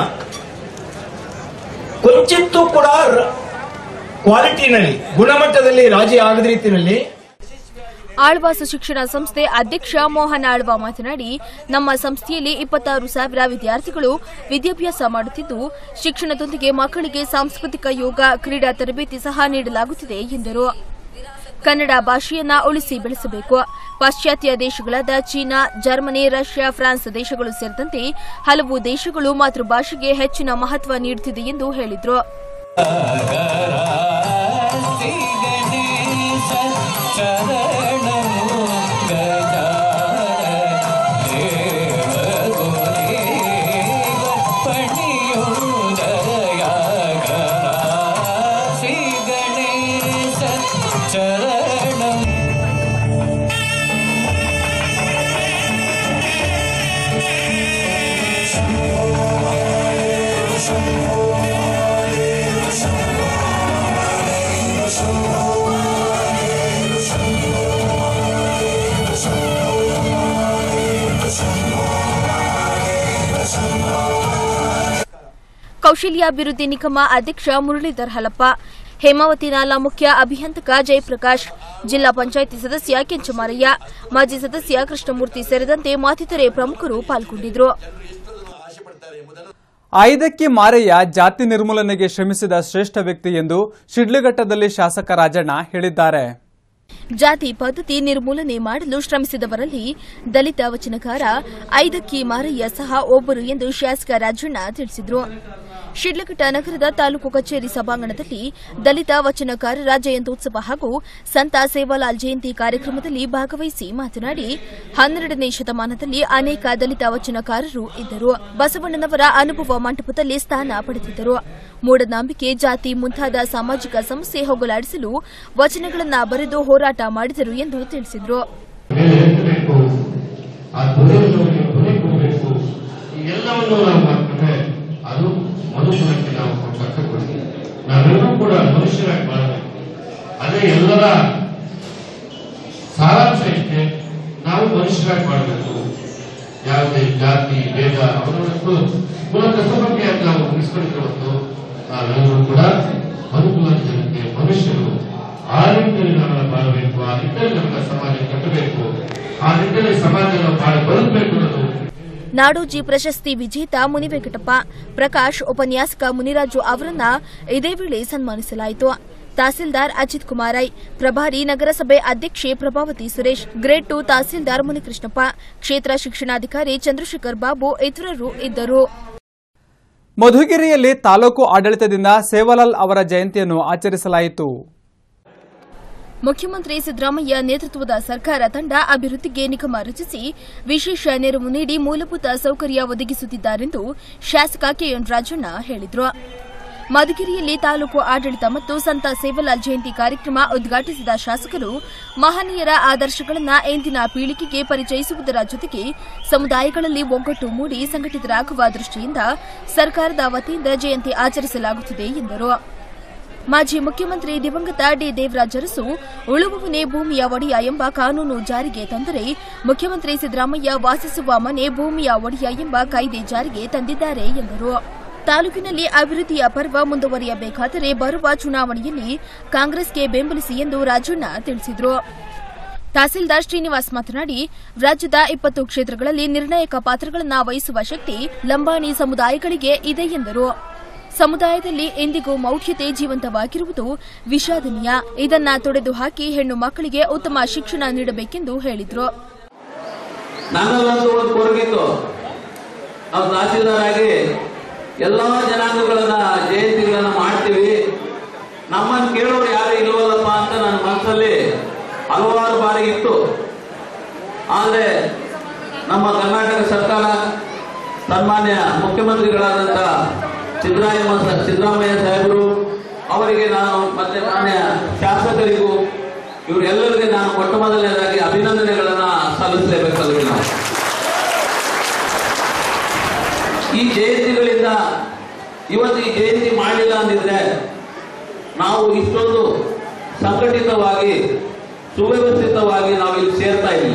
ಕೊಂಚಿತ್ತೂ ಕೂಡ ರ- ಕ್ವಾಲಿಟಿನಲ್ಲಿ ಗುಣಮಟ್ಟದಲ್ಲಿ ರಾಜಿ ಆಗದ ರೀತಿಯಲ್ಲಿ ಆಳ್ವಾಸ ಶಿಕ್ಷಣ ಸಂಸ್ಥೆ ಅಧ್ಯಕ್ಷ ಮೋಹನ್ ಆಳ್ವ ಮಾತನಾಡಿ ನಮ್ಮ ಸಂಸ್ಥೆಯಲ್ಲಿ ಇಪ್ಪತ್ತಾರು ಸಾವಿರ ವಿದ್ಯಾರ್ಥಿಗಳು ವಿದ್ಯಾಭ್ಯಾಸ ಮಾಡುತ್ತಿದ್ದು ಶಿಕ್ಷಣದೊಂದಿಗೆ ಮಕ್ಕಳಿಗೆ ಸಾಂಸ್ಕೃತಿಕ ಯೋಗ ಕ್ರೀಡಾ ತರಬೇತಿ ಸಹ ನೀಡಲಾಗುತ್ತಿದೆ ಎಂದರು ಕನ್ನಡ ಭಾಷೆಯನ್ನ ಉಳಿಸಿ ಬೆಳೆಸಬೇಕು ಪಾಶ್ಚಾತ್ಯ ದೇಶಗಳಾದ ಚೀನಾ ಜರ್ಮನಿ ರಷ್ಯಾ ಫ್ರಾನ್ಸ್ ದೇಶಗಳು ಸೇರಿದಂತೆ ಹಲವು ದೇಶಗಳು ಮಾತೃಭಾಷೆಗೆ ಹೆಚ್ಚಿನ ಮಹತ್ವ ನೀಡುತ್ತಿದೆ ಎಂದು ಹೇಳಿದರು ಕೌಶಲ್ಯಾಭಿವೃದ್ಧಿ ನಿಗಮ ಅಧ್ಯಕ್ಷ ಮುರಳೀಧರ್ ಹಲಪ್ಪ ಹೇಮಾವತಿ ನಾಲಾ ಮುಖ್ಯ ಅಭಿಯಂತಕ ಜಯಪ್ರಕಾಶ್ ಜಿಲ್ಲಾ ಪಂಚಾಯಿತಿ ಸದಸ್ಯ ಕೆಂಚಮಾರಯ್ಯ ಮಾಜಿ ಸದಸ್ಯ ಕೃಷ್ಣಮೂರ್ತಿ ಸೇರಿದಂತೆ ಮತ್ತಿತರೆ ಪ್ರಮುಖರು ಪಾಲ್ಗೊಂಡಿದ್ದರು ಐದಕ್ಕೆ ಮಾರಯ್ಯ ಜಾತಿ ನಿರ್ಮೂಲನೆಗೆ ಶ್ರಮಿಸಿದ ಶ್ರೇಷ್ಠ ವ್ಯಕ್ತಿ ಎಂದು ಶಿಡ್ಲಘಟ್ಟದಲ್ಲಿ ಶಾಸಕ ರಾಜಣ್ಣ ಹೇಳಿದ್ದಾರೆ ಜಾತಿ ಪದ್ಧತಿ ನಿರ್ಮೂಲನೆ ಮಾಡಲು ಶ್ರಮಿಸಿದವರಲ್ಲಿ ದಲಿತ ವಚನಕಾರ ಐದಕ್ಕಿ ಮಾರಯ್ಯ ಸಹ ಒಬ್ಬರು ಎಂದು ಶಾಸಕ ರಾಜಣ್ಣ ತಿಳಿಸಿದರು ಶಿಡ್ಲಘಟ್ಟ ನಗರದ ತಾಲೂಕು ಕಚೇರಿ ಸಭಾಂಗಣದಲ್ಲಿ ದಲಿತ ವಚನಕಾರರ ಜಯಂತ್ಯೋತ್ಸವ ಹಾಗೂ ಸಂತ ಸೇವಾಲಾಲ್ ಜಯಂತಿ ಕಾರ್ಯಕ್ರಮದಲ್ಲಿ ಭಾಗವಹಿಸಿ ಮಾತನಾಡಿ ಹನ್ನೆರಡನೇ ಶತಮಾನದಲ್ಲಿ ಅನೇಕ ದಲಿತ ವಚನಕಾರರು ಇದ್ದರು ಬಸವಣ್ಣನವರ ಅನುಭವ ಮಂಟಪದಲ್ಲಿ ಸ್ಥಾನ ಪಡೆದಿದ್ದರು ಮೂಢನಂಬಿಕೆ ಜಾತಿ ಮುಂತಾದ ಸಾಮಾಜಿಕ ಸಮಸ್ಯೆ ಹೋಗಲಾಡಿಸಲು ವಚನಗಳನ್ನ ಬರೆದು ಹೋರಾಟ ಮಾಡಿದರು ಎಂದು ತಿಳಿಸಿದರು ಮೇಲೆ ಎತ್ತಬೇಕು ಆ ಧ್ವನಿಯನ್ನು ಧ್ವನಿ ಕೊಡಬೇಕು ಈ ಎಲ್ಲವನ್ನು ನಾವು ಮಾಡ್ಕೊಂಡ್ರೆ ಅದು ಮನುಷ್ಯನಕ್ಕೆ ನಾವು ಕೊಟ್ಟ ಕೊಡಿ ನಾವೆಲ್ಲರೂ ಕೂಡ ಮನುಷ್ಯರಾಗಿ ಮಾಡಬೇಕು ಅದೇ ಎಲ್ಲರ ಸಾರಾಂಶ ಇಷ್ಟೇ ನಾವು ಮನುಷ್ಯರಾಗಿ ಮಾಡಬೇಕು ಯಾವುದೇ ಜಾತಿ ಭೇದ ಅವರಷ್ಟು ಕುಲ ಕಸಬಕ್ಕೆ ನಾವು ಉಳಿಸ್ಕೊಂಡಿದ್ರೆ ಹೊತ್ತು ನಾವೆಲ್ಲರೂ ಕೂಡ ಮನುಕುಲದ ಜನತೆ ಮನುಷ್ಯರು ಆ ನಿಟ್ಟಿನಲ್ಲಿ ನಾವೆಲ್ಲ ಬಾಳಬೇಕು ಆ ನಿಟ್ಟಿನಲ್ಲಿ ನಮ್ಮ ಸಮಾಜ ಕಟ್ಟಬೇಕು ಆ ನಿಟ್ಟಿನಲ್ಲಿ ಸಮಾಜ ನಾವು ಬಾಳ ಬದುಕಬೇಕು ಅನ್ನೋದು ನಾಡೋಜಿ ಪ್ರಶಸ್ತಿ ವಿಜೇತ ಮುನಿವೆಂಕಟಪ್ಪ ಪ್ರಕಾಶ್ ಉಪನ್ಯಾಸಕ ಮುನಿರಾಜು ಅವರನ್ನ ಇದೇ ವೇಳೆ ಸನ್ಮಾನಿಸಲಾಯಿತು ತಹಸೀಲ್ದಾರ್ ಅಜಿತ್ ಕುಮಾರ್ ಐ ಪ್ರಭಾರಿ ನಗರಸಭೆ ಅಧ್ಯಕ್ಷೆ ಪ್ರಭಾವತಿ ಸುರೇಶ್ ಗ್ರೇಡ್ ಟು ತಹಸೀಲ್ದಾರ್ ಮುನಿಕೃಷ್ಣಪ್ಪ ಕ್ಷೇತ್ರ ಶಿಕ್ಷಣಾಧಿಕಾರಿ ಚಂದ್ರಶೇಖರ್ ಬಾಬು ಇತರರು ಇದ್ದರು ಮಧುಗಿರಿಯಲ್ಲಿ ತಾಲೂಕು ಆಡಳಿತದಿಂದ ಸೇವಾಲಾಲ್ ಅವರ ಜಯಂತಿಯನ್ನು ಆಚರಿಸಲಾಯಿತು ಮುಖ್ಯಮಂತ್ರಿ ಸಿದ್ದರಾಮಯ್ಯ ನೇತೃತ್ವದ ಸರ್ಕಾರ ತಂಡ ಅಭಿವೃದ್ಧಿಗೆ ನಿಗಮ ರಚಿಸಿ ವಿಶೇಷ ನೆರವು ನೀಡಿ ಮೂಲಭೂತ ಸೌಕರ್ಯ ಒದಗಿಸುತ್ತಿದ್ದಾರೆಂದು ಶಾಸಕ ಕೆಎನ್ ರಾಜಣ್ಣ ಹೇಳಿದರು ಮಧುಗಿರಿಯಲ್ಲಿ ತಾಲೂಕು ಆಡಳಿತ ಮತ್ತು ಸಂತ ಸೇವಲಾಲ್ ಜಯಂತಿ ಕಾರ್ಯಕ್ರಮ ಉದ್ಘಾಟಿಸಿದ ಶಾಸಕರು ಮಹನೀಯರ ಆದರ್ಶಗಳನ್ನು ಇಂದಿನ ಪೀಳಿಗೆಗೆ ಪರಿಚಯಿಸುವುದರ ಜೊತೆಗೆ ಸಮುದಾಯಗಳಲ್ಲಿ ಒಗ್ಗಟ್ಟು ಮೂಡಿ ಸಂಘಟಿತರಾಗುವ ದೃಷ್ಟಿಯಿಂದ ಸರ್ಕಾರದ ವತಿಯಿಂದ ಜಯಂತಿ ಆಚರಿಸಲಾಗುತ್ತಿದೆ ಎಂದರು ಮಾಜಿ ಮುಖ್ಯಮಂತ್ರಿ ದಿವಂಗತ ಡಿ ದೇವರಾಜ್ ಅರಸು ಉಳುವವನೇ ಭೂಮಿಯ ಒಡೆಯ ಎಂಬ ಕಾನೂನು ಜಾರಿಗೆ ತಂದರೆ ಮುಖ್ಯಮಂತ್ರಿ ಸಿದ್ದರಾಮಯ್ಯ ವಾಸಿಸುವ ಮನೆ ಭೂಮಿಯ ಒಡೆಯ ಎಂಬ ಕಾಯ್ದೆ ಜಾರಿಗೆ ತಂದಿದ್ದಾರೆ ಎಂದರು ತಾಲೂಕಿನಲ್ಲಿ ಅಭಿವೃದ್ಧಿಯ ಪರ್ವ ಮುಂದುವರಿಯಬೇಕಾದರೆ ಬರುವ ಚುನಾವಣೆಯಲ್ಲಿ ಕಾಂಗ್ರೆಸ್ಗೆ ಬೆಂಬಲಿಸಿ ಎಂದು ರಾಜಣ್ಣ ತಿಳಿಸಿದರು ತಹಸೀಲ್ದಾರ್ ಶ್ರೀನಿವಾಸ್ ಮಾತನಾಡಿ ರಾಜ್ಯದ ಇಪ್ಪತ್ತು ಕ್ಷೇತ್ರಗಳಲ್ಲಿ ನಿರ್ಣಾಯಕ ಪಾತ್ರಗಳನ್ನು ವಹಿಸುವ ಶಕ್ತಿ ಲಂಬಾಣಿ ಸಮುದಾಯಗಳಿಗೆ ಇದೆ ಎಂದರು ಸಮುದಾಯದಲ್ಲಿ ಎಂದಿಗೂ ಮೌಢ್ಯತೆ ಜೀವಂತವಾಗಿರುವುದು ವಿಷಾದನೀಯ ಇದನ್ನ ತೊಡೆದು ಹಾಕಿ ಹೆಣ್ಣು ಮಕ್ಕಳಿಗೆ ಉತ್ತಮ ಶಿಕ್ಷಣ ನೀಡಬೇಕೆಂದು ಹೇಳಿದರು ನನ್ನಲ್ಲೊಂದು ಒಂದು ಕೊರಗಿತ್ತು ನಾವು ತಹಸೀಲ್ದಾರ್ ಆಗಿ ಎಲ್ಲಾ ಜನಾಂಗಗಳನ್ನ ಜಯಂತಿಗಳನ್ನ ಮಾಡ್ತೀವಿ ನಮ್ಮನ್ನು ಕೇಳೋರು ಯಾರು ಇಲ್ವಲ್ಲಪ್ಪ ಅಂತ ನನ್ನ ಮನಸ್ಸಲ್ಲಿ ಹಲವಾರು ಬಾರಿ ಇತ್ತು ಆದರೆ ನಮ್ಮ ಕರ್ನಾಟಕ ಸರ್ಕಾರ ಸನ್ಮಾನ್ಯ ಮುಖ್ಯಮಂತ್ರಿಗಳಾದಂಥ ಸಿದ್ದರಾಮಯ್ಯ ಸಿದ್ದರಾಮಯ್ಯ ಸಾಹೇಬರು ಅವರಿಗೆ ನಾನು ಮತ್ತೆ ಮಾನ್ಯ ಶಾಸಕರಿಗೂ ಇವರೆಲ್ಲರಿಗೆ ನಾನು ಮೊಟ್ಟ ಮೊದಲನೇದಾಗಿ ಅಭಿನಂದನೆಗಳನ್ನ ಸಲ್ಲಿಸಲೇಬೇಕಲ್ರಿ ನಾವು ಈ ಜಯಂತಿಗಳಿಂದ ಇವತ್ತು ಈ ಜಯಂತಿ ಮಾಡಲಿಲ್ಲ ಅಂದಿದ್ರೆ ನಾವು ಇಷ್ಟೊಂದು ಸಂಘಟಿತವಾಗಿ ಸುವ್ಯವಸ್ಥಿತವಾಗಿ ನಾವು ಇಲ್ಲಿ ಸೇರ್ತಾ ಇಲ್ಲ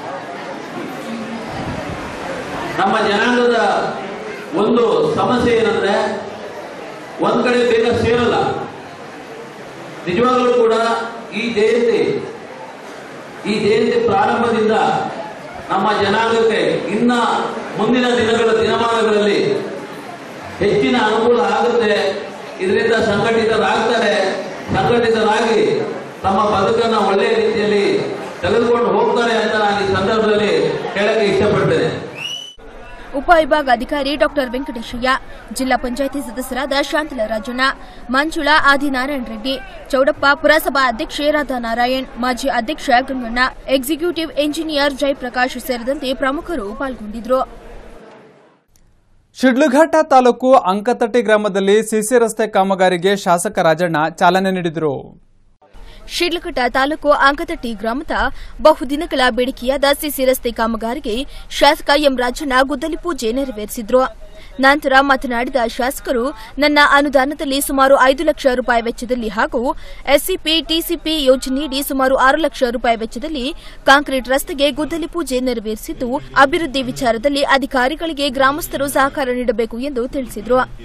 ನಮ್ಮ ಜನಾಂಗದ ಒಂದು ಸಮಸ್ಯೆ ಏನಂದ್ರೆ ಒಂದ್ ಕಡೆ ಬೇಗ ಸೇರಲ್ಲ ನಿಜವಾಗ್ಲೂ ಕೂಡ ಈ ಜಯಂತಿ ಈ ಜಯಂತಿ ಪ್ರಾರಂಭದಿಂದ ನಮ್ಮ ಜನಾಂಗಕ್ಕೆ ಇನ್ನ ಮುಂದಿನ ದಿನಗಳ ದಿನಮಾನಗಳಲ್ಲಿ ಹೆಚ್ಚಿನ ಅನುಕೂಲ ಆಗುತ್ತೆ ಇದರಿಂದ ಸಂಘಟಿತರಾಗ್ತಾರೆ ಸಂಘಟಿತರಾಗಿ ತಮ್ಮ ಬದುಕನ್ನು ಒಳ್ಳೆಯ ರೀತಿಯಲ್ಲಿ ತೆಗೆದುಕೊಂಡು ಹೋಗ್ತಾರೆ ಅಂತ ನಾನು ಈ ಸಂದರ್ಭದಲ್ಲಿ ಹೇಳಕ್ಕೆ ಇಷ್ಟಪಡ್ತೇನೆ ಉಪವಿಭಾಗಾಧಿಕಾರಿ ಡಾ ವೆಂಕಟೇಶಯ್ಯ ಜಿಲ್ಲಾ ಪಂಚಾಯಿತಿ ಸದಸ್ಯರಾದ ಶಾಂತಲ ರಾಜಣ್ಣ ಮಂಜುಳಾ ಆದಿನಾರಾಯಣ ರೆಡ್ಡಿ ಚೌಡಪ್ಪ ಪುರಸಭಾ ಅಧ್ಯಕ್ಷೆ ರಾಧಾನಾರಾಯಣ್ ಮಾಜಿ ಅಧ್ಯಕ್ಷ ಗಂಗಣ್ಣ ಎಕ್ಸಿಕ್ಯೂಟಿವ್ ಎಂಜಿನಿಯರ್ ಜಯಪ್ರಕಾಶ್ ಸೇರಿದಂತೆ ಪ್ರಮುಖರು ಪಾಲ್ಗೊಂಡಿದ್ದರು ಶಿಡ್ಲಘಟ್ಟ ತಾಲೂಕು ಅಂಕತಟ್ಟಿ ಗ್ರಾಮದಲ್ಲಿ ಸಿಸಿ ರಸ್ತೆ ಕಾಮಗಾರಿಗೆ ಶಾಸಕ ರಾಜಣ್ಣ ಚಾಲನೆ ನೀಡಿದರು ಶಿಡ್ಲಘಟ್ಟ ತಾಲೂಕು ಅಂಕತಟ್ಟಿ ಗ್ರಾಮದ ಬಹುದಿನಗಳ ಬೇಡಿಕೆಯಾದ ಸಿಸಿ ರಸ್ತೆ ಕಾಮಗಾರಿಗೆ ಶಾಸಕ ಎಂ ರಾಜಣ್ಣ ಗುದ್ದಲಿ ಪೂಜೆ ನೆರವೇರಿಸಿದ್ರು ನಂತರ ಮಾತನಾಡಿದ ಶಾಸಕರು ನನ್ನ ಅನುದಾನದಲ್ಲಿ ಸುಮಾರು ಐದು ಲಕ್ಷ ರೂಪಾಯಿ ವೆಚ್ಚದಲ್ಲಿ ಹಾಗೂ ಎಸ್ಸಿಪಿ ಟಿಸಿಪಿ ಯೋಜನೆಯಡಿ ಸುಮಾರು ಆರು ಲಕ್ಷ ರೂಪಾಯಿ ವೆಚ್ಚದಲ್ಲಿ ಕಾಂಕ್ರೀಟ್ ರಸ್ತೆಗೆ ಗುದ್ದಲಿ ಪೂಜೆ ನೆರವೇರಿಸಿದ್ದು ಅಭಿವೃದ್ಧಿ ವಿಚಾರದಲ್ಲಿ ಅಧಿಕಾರಿಗಳಿಗೆ ಗ್ರಾಮಸ್ಥರು ಸಹಕಾರ ನೀಡಬೇಕು ಎಂದು ತಿಳಿಸಿದರು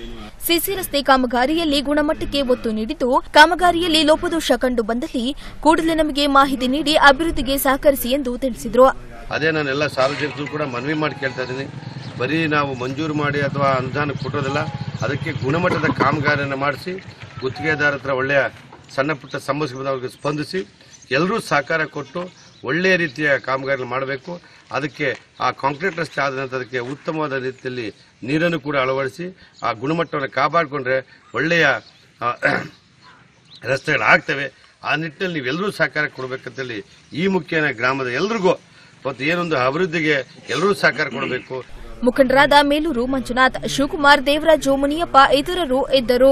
ಸಿಸಿ ರಸ್ತೆ ಕಾಮಗಾರಿಯಲ್ಲಿ ಗುಣಮಟ್ಟಕ್ಕೆ ಒತ್ತು ನೀಡಿದ್ದು ಕಾಮಗಾರಿಯಲ್ಲಿ ಲೋಪದೋಷ ಕಂಡು ಬಂದಲ್ಲಿ ಕೂಡಲೇ ನಮಗೆ ಮಾಹಿತಿ ನೀಡಿ ಅಭಿವೃದ್ಧಿಗೆ ಸಹಕರಿಸಿ ಎಂದು ತಿಳಿಸಿದರು ಅದೇ ನಾನೆಲ್ಲ ಸಾರ್ವಜನಿಕರು ಕೂಡ ಮನವಿ ಮಾಡಿ ಕೇಳ್ತಾ ಇದ್ದೀನಿ ಬರೀ ನಾವು ಮಂಜೂರು ಮಾಡಿ ಅಥವಾ ಅನುದಾನ ಕೊಟ್ಟೋದಿಲ್ಲ ಅದಕ್ಕೆ ಗುಣಮಟ್ಟದ ಕಾಮಗಾರಿಯನ್ನು ಮಾಡಿಸಿ ಗುತ್ತಿಗೆದಾರ ಹತ್ರ ಒಳ್ಳೆಯ ಸಣ್ಣ ಪುಟ್ಟ ಸಮಸ್ಯೆ ಬಂದವ್ರಿಗೆ ಸ್ಪಂದಿಸಿ ಎಲ್ಲರೂ ಸಹಕಾರ ಕೊಟ್ಟು ಒಳ್ಳೆಯ ರೀತಿಯ ಕಾಮಗಾರಿ ಮಾಡಬೇಕು ಅದಕ್ಕೆ ಆ ಕಾಂಕ್ರೀಟ್ ರಸ್ತೆ ಆದ ನಂತರ ಅದಕ್ಕೆ ಉತ್ತಮವಾದ ರೀತಿಯಲ್ಲಿ ನೀರನ್ನು ಕೂಡ ಅಳವಡಿಸಿ ಆ ಗುಣಮಟ್ಟವನ್ನು ಕಾಪಾಡಿಕೊಂಡ್ರೆ ಒಳ್ಳೆಯ ಆ, ರಸ್ತೆಗಳಾಗ್ತವೆ ಆ ನಿಟ್ಟಿನಲ್ಲಿ ನೀವೆಲ್ಲರೂ ಸಹಕಾರ ಕೊಡಬೇಕಂತೇಳಿ ಈ ಮುಖ್ಯನ ಗ್ರಾಮದ ಎಲ್ರಿಗೂ ಮತ್ತು ಏನೊಂದು ಅಭಿವೃದ್ಧಿಗೆ ಎಲ್ಲರೂ ಸಹಕಾರ ಕೊಡಬೇಕು ಮುಖಂಡರಾದ ಮೇಲೂರು ಮಂಜುನಾಥ್ ಶಿವಕುಮಾರ್ ದೇವರಾಜು ಮುನಿಯಪ್ಪ ಇತರರು ಇದ್ದರು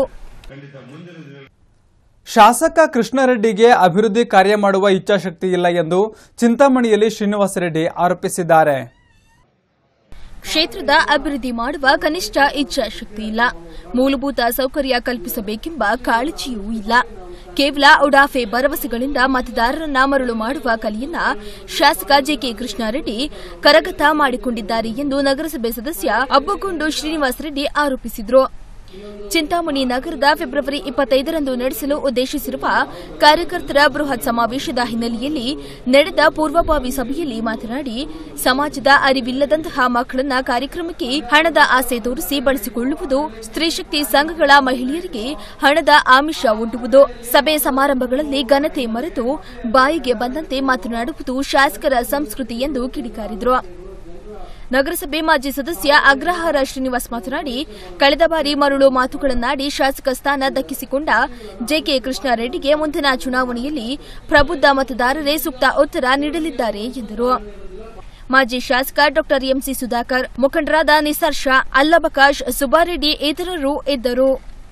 ಶಾಸಕ ಕೃಷ್ಣರೆಡ್ಡಿಗೆ ಅಭಿವೃದ್ಧಿ ಕಾರ್ಯ ಮಾಡುವ ಇಚ್ಛಾಶಕ್ತಿ ಇಲ್ಲ ಎಂದು ಚಿಂತಾಮಣಿಯಲ್ಲಿ ಶ್ರೀನಿವಾಸ ರೆಡ್ಡಿ ಆರೋಪಿಸಿದ್ದಾರೆ ಕ್ಷೇತ್ರದ ಅಭಿವೃದ್ಧಿ ಮಾಡುವ ಕನಿಷ್ಠ ಇಚ್ಛಾಶಕ್ತಿ ಇಲ್ಲ ಮೂಲಭೂತ ಸೌಕರ್ಯ ಕಲ್ಪಿಸಬೇಕೆಂಬ ಕಾಳಜಿಯೂ ಇಲ್ಲ ಕೇವಲ ಉಡಾಫೆ ಭರವಸೆಗಳಿಂದ ಮತದಾರರನ್ನ ಮರಳು ಮಾಡುವ ಕಲೆಯನ್ನ ಶಾಸಕ ಜೆಕೆ ಕೃಷ್ಣಾರೆಡ್ಡಿ ಕರಗತ ಮಾಡಿಕೊಂಡಿದ್ದಾರೆ ಎಂದು ನಗರಸಭೆ ಸದಸ್ಯ ಅಬ್ಬಗೊಂಡು ಶ್ರೀನಿವಾಸ ರೆಡ್ಡಿ ಆರೋಪಿಸಿದರು ಚಿಂತಾಮಣಿ ನಗರದ ಫೆಬ್ರವರಿ ಇಪ್ಪತ್ತೈದರಂದು ನಡೆಸಲು ಉದ್ದೇಶಿಸಿರುವ ಕಾರ್ಯಕರ್ತರ ಬೃಹತ್ ಸಮಾವೇಶದ ಹಿನ್ನೆಲೆಯಲ್ಲಿ ನಡೆದ ಪೂರ್ವಭಾವಿ ಸಭೆಯಲ್ಲಿ ಮಾತನಾಡಿ ಸಮಾಜದ ಅರಿವಿಲ್ಲದಂತಹ ಮಕ್ಕಳನ್ನ ಕಾರ್ಯಕ್ರಮಕ್ಕೆ ಹಣದ ಆಸೆ ತೋರಿಸಿ ಬಳಸಿಕೊಳ್ಳುವುದು ಸ್ತ್ರೀಶಕ್ತಿ ಸಂಘಗಳ ಮಹಿಳೆಯರಿಗೆ ಹಣದ ಆಮಿಷ ಒಡ್ಡುವುದು ಸಭೆ ಸಮಾರಂಭಗಳಲ್ಲಿ ಘನತೆ ಮರೆತು ಬಾಯಿಗೆ ಬಂದಂತೆ ಮಾತನಾಡುವುದು ಶಾಸಕರ ಸಂಸ್ಕೃತಿ ಎಂದು ಕಿಡಿಕಾರಿದರು ನಗರಸಭೆ ಮಾಜಿ ಸದಸ್ಯ ಅಗ್ರಹಾರ ಶ್ರೀನಿವಾಸ್ ಮಾತನಾಡಿ ಕಳೆದ ಬಾರಿ ಮರಳು ಮಾತುಗಳನ್ನಾಡಿ ಶಾಸಕ ಸ್ಥಾನ ದಕ್ಕಿಸಿಕೊಂಡ ಜೆಕೆ ಕೃಷ್ಣಾರೆಡ್ಡಿಗೆ ಮುಂದಿನ ಚುನಾವಣೆಯಲ್ಲಿ ಪ್ರಬುದ್ಧ ಮತದಾರರೇ ಸೂಕ್ತ ಉತ್ತರ ನೀಡಲಿದ್ದಾರೆ ಎಂದರು ಮಾಜಿ ಶಾಸಕ ಡಾ ಎಂಸಿ ಸುಧಾಕರ್ ಮುಖಂಡರಾದ ನಿಸಾರ್ ಶಾ ಅಲ್ಲಬಕಾಶ್ ಸುಬ್ಬಾರೆಡ್ಡಿ ಇತರರು ಇದ್ದರು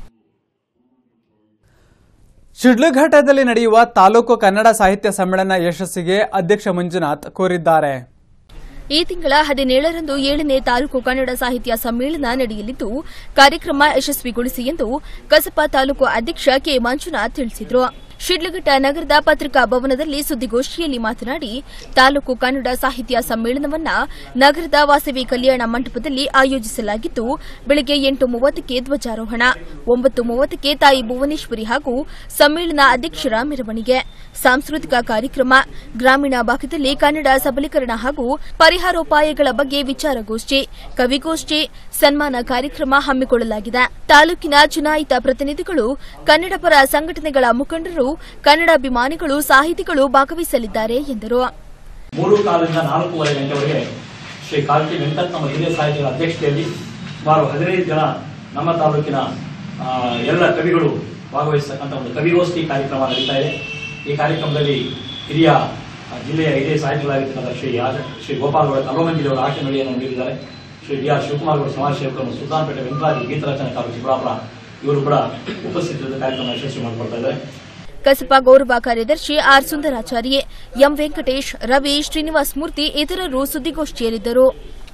ಶಿಡ್ಲಘಟ್ಟದಲ್ಲಿ ನಡೆಯುವ ತಾಲೂಕು ಕನ್ನಡ ಸಾಹಿತ್ಯ ಸಮ್ಮೇಳನ ಯಶಸ್ಸಿಗೆ ಅಧ್ಯಕ್ಷ ಮಂಜುನಾಥ್ ಕೋರಿದ್ದಾರೆ ಈ ತಿಂಗಳ ಹದಿನೇಳರಂದು ಏಳನೇ ತಾಲೂಕು ಕನ್ನಡ ಸಾಹಿತ್ಯ ಸಮ್ಮೇಳನ ನಡೆಯಲಿದ್ದು ಕಾರ್ಯಕ್ರಮ ಯಶಸ್ವಿಗೊಳಿಸಿ ಎಂದು ಕಸಪ ತಾಲೂಕು ಅಧ್ಯಕ್ಷ ಕೆ ಮಂಜುನಾಥ್ ತಿಳಿಸಿದರು ಶಿಡ್ಲಘಟ್ಟ ನಗರದ ಪತ್ರಿಕಾ ಭವನದಲ್ಲಿ ಸುದ್ದಿಗೋಷ್ಠಿಯಲ್ಲಿ ಮಾತನಾಡಿ ತಾಲೂಕು ಕನ್ನಡ ಸಾಹಿತ್ಯ ಸಮ್ಮೇಳನವನ್ನ ನಗರದ ವಾಸವಿ ಕಲ್ಯಾಣ ಮಂಟಪದಲ್ಲಿ ಆಯೋಜಿಸಲಾಗಿದ್ದು ಬೆಳಗ್ಗೆ ಎಂಟು ಮೂವತ್ತಕ್ಕೆ ಧ್ವಜಾರೋಹಣ ಒಂಬತ್ತು ಮೂವತ್ತಕ್ಕೆ ತಾಯಿ ಭುವನೇಶ್ವರಿ ಹಾಗೂ ಸಮ್ಮೇಳನ ಅಧ್ಯಕ್ಷರ ಮೆರವಣಿಗೆ ಸಾಂಸ್ಕೃತಿಕ ಕಾರ್ಯಕ್ರಮ ಗ್ರಾಮೀಣ ಭಾಗದಲ್ಲಿ ಕನ್ನಡ ಸಬಲೀಕರಣ ಹಾಗೂ ಪರಿಹಾರೋಪಾಯಗಳ ಬಗ್ಗೆ ವಿಚಾರಗೋಷ್ಠಿ ಕವಿಗೋಷ್ಠಿ ಸನ್ಮಾನ ಕಾರ್ಯಕ್ರಮ ಹಮ್ಮಿಕೊಳ್ಳಲಾಗಿದೆ ತಾಲೂಕಿನ ಚುನಾಯಿತ ಪ್ರತಿನಿಧಿಗಳು ಕನ್ನಡಪರ ಸಂಘಟನೆಗಳ ಮುಖಂಡರು ಕನ್ನಡಾಭಿಮಾನಿಗಳು ಸಾಹಿತಿಗಳು ಭಾಗವಹಿಸಲಿದ್ದಾರೆ ಎಂದರು ಮೂರು ಕಾಲದಿಂದ ನಾಲ್ಕೂವರೆ ಗಂಟೆವರೆಗೆ ಶ್ರೀ ಕಾಲ್ಕಿ ವೆಂಕಟ್ ನಮ್ಮ ಹಿರಿಯ ಸಾಹಿತಿಗಳ ಅಧ್ಯಕ್ಷತೆಯಲ್ಲಿ ಸುಮಾರು ಹದಿನೈದು ಜನ ನಮ್ಮ ತಾಲೂಕಿನ ಆ, ಎಲ್ಲ ಕವಿಗಳು ಭಾಗವಹಿಸತಕ್ಕಂಥ ಒಂದು ಕವಿಗೋಷ್ಠಿ ಕಾರ್ಯಕ್ರಮ ನಡೀತಾ ಇದೆ ಈ ಕಾರ್ಯಕ್ರಮದಲ್ಲಿ ಹಿರಿಯ ಆ, ಜಿಲ್ಲೆಯ ಹಿರಿಯ ಸಾಹಿತಿಗಳಾಗಿರ್ತಕ್ಕಂಥ ಶ್ರೀ ಆಚ- ಶ್ರೀ ಗೋಪಾಲ್ ಗೌಡ ಕಲ್ವಮಂಜಿ ಜಿಲ್ಲೆಯವರು ಆಕೆ ನುಡಿಯನ್ನು ನೀಡಿದ್ದಾರೆ ಶ್ರೀ ಡಿ ಆರ್ ಶಿವಕುಮಾರ್ ಗೌಡ ಸಮಾಜ ಸೇವಕರು ಸುಲ್ತಾನ್ಪೇಟೆ ವೆಂಕಟರಾಜ್ ಗೀತರಚನೆಕಾರ ಚಿಕ್ಕಬಳ್ಳಾಪುರ ಇವರು ಕೂಡ ಉಪಸ್ಥಿತರಿದ್ದ ಕಾರ್ಯಕ್ರಮ ಯಶಸ್ವಿ ಮಾಡಿಕೊಡ್ತಾ ಇದ್ದಾರೆ ಕಸಪಾ ಗೌರವ ಕಾರ್ಯದರ್ಶಿ ಆರ್ ಸುಂದರಾಚಾರ್ಯ ಎಂ ವೆಂಕಟೇಶ್ ರವಿ ಶ್ರೀನಿವಾಸ್ ಮೂರ್ತಿ ಇತರರು ಸುದ್ದಿಗೋಷ್ಠಿಯಲ್ಲಿದ್ದರು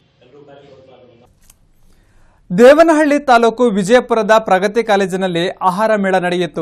ದೇವನಹಳ್ಳಿ ತಾಲೂಕು ವಿಜಯಪುರದ ಪ್ರಗತಿ ಕಾಲೇಜಿನಲ್ಲಿ ಆಹಾರ ಮೇಳ ನಡೆಯಿತು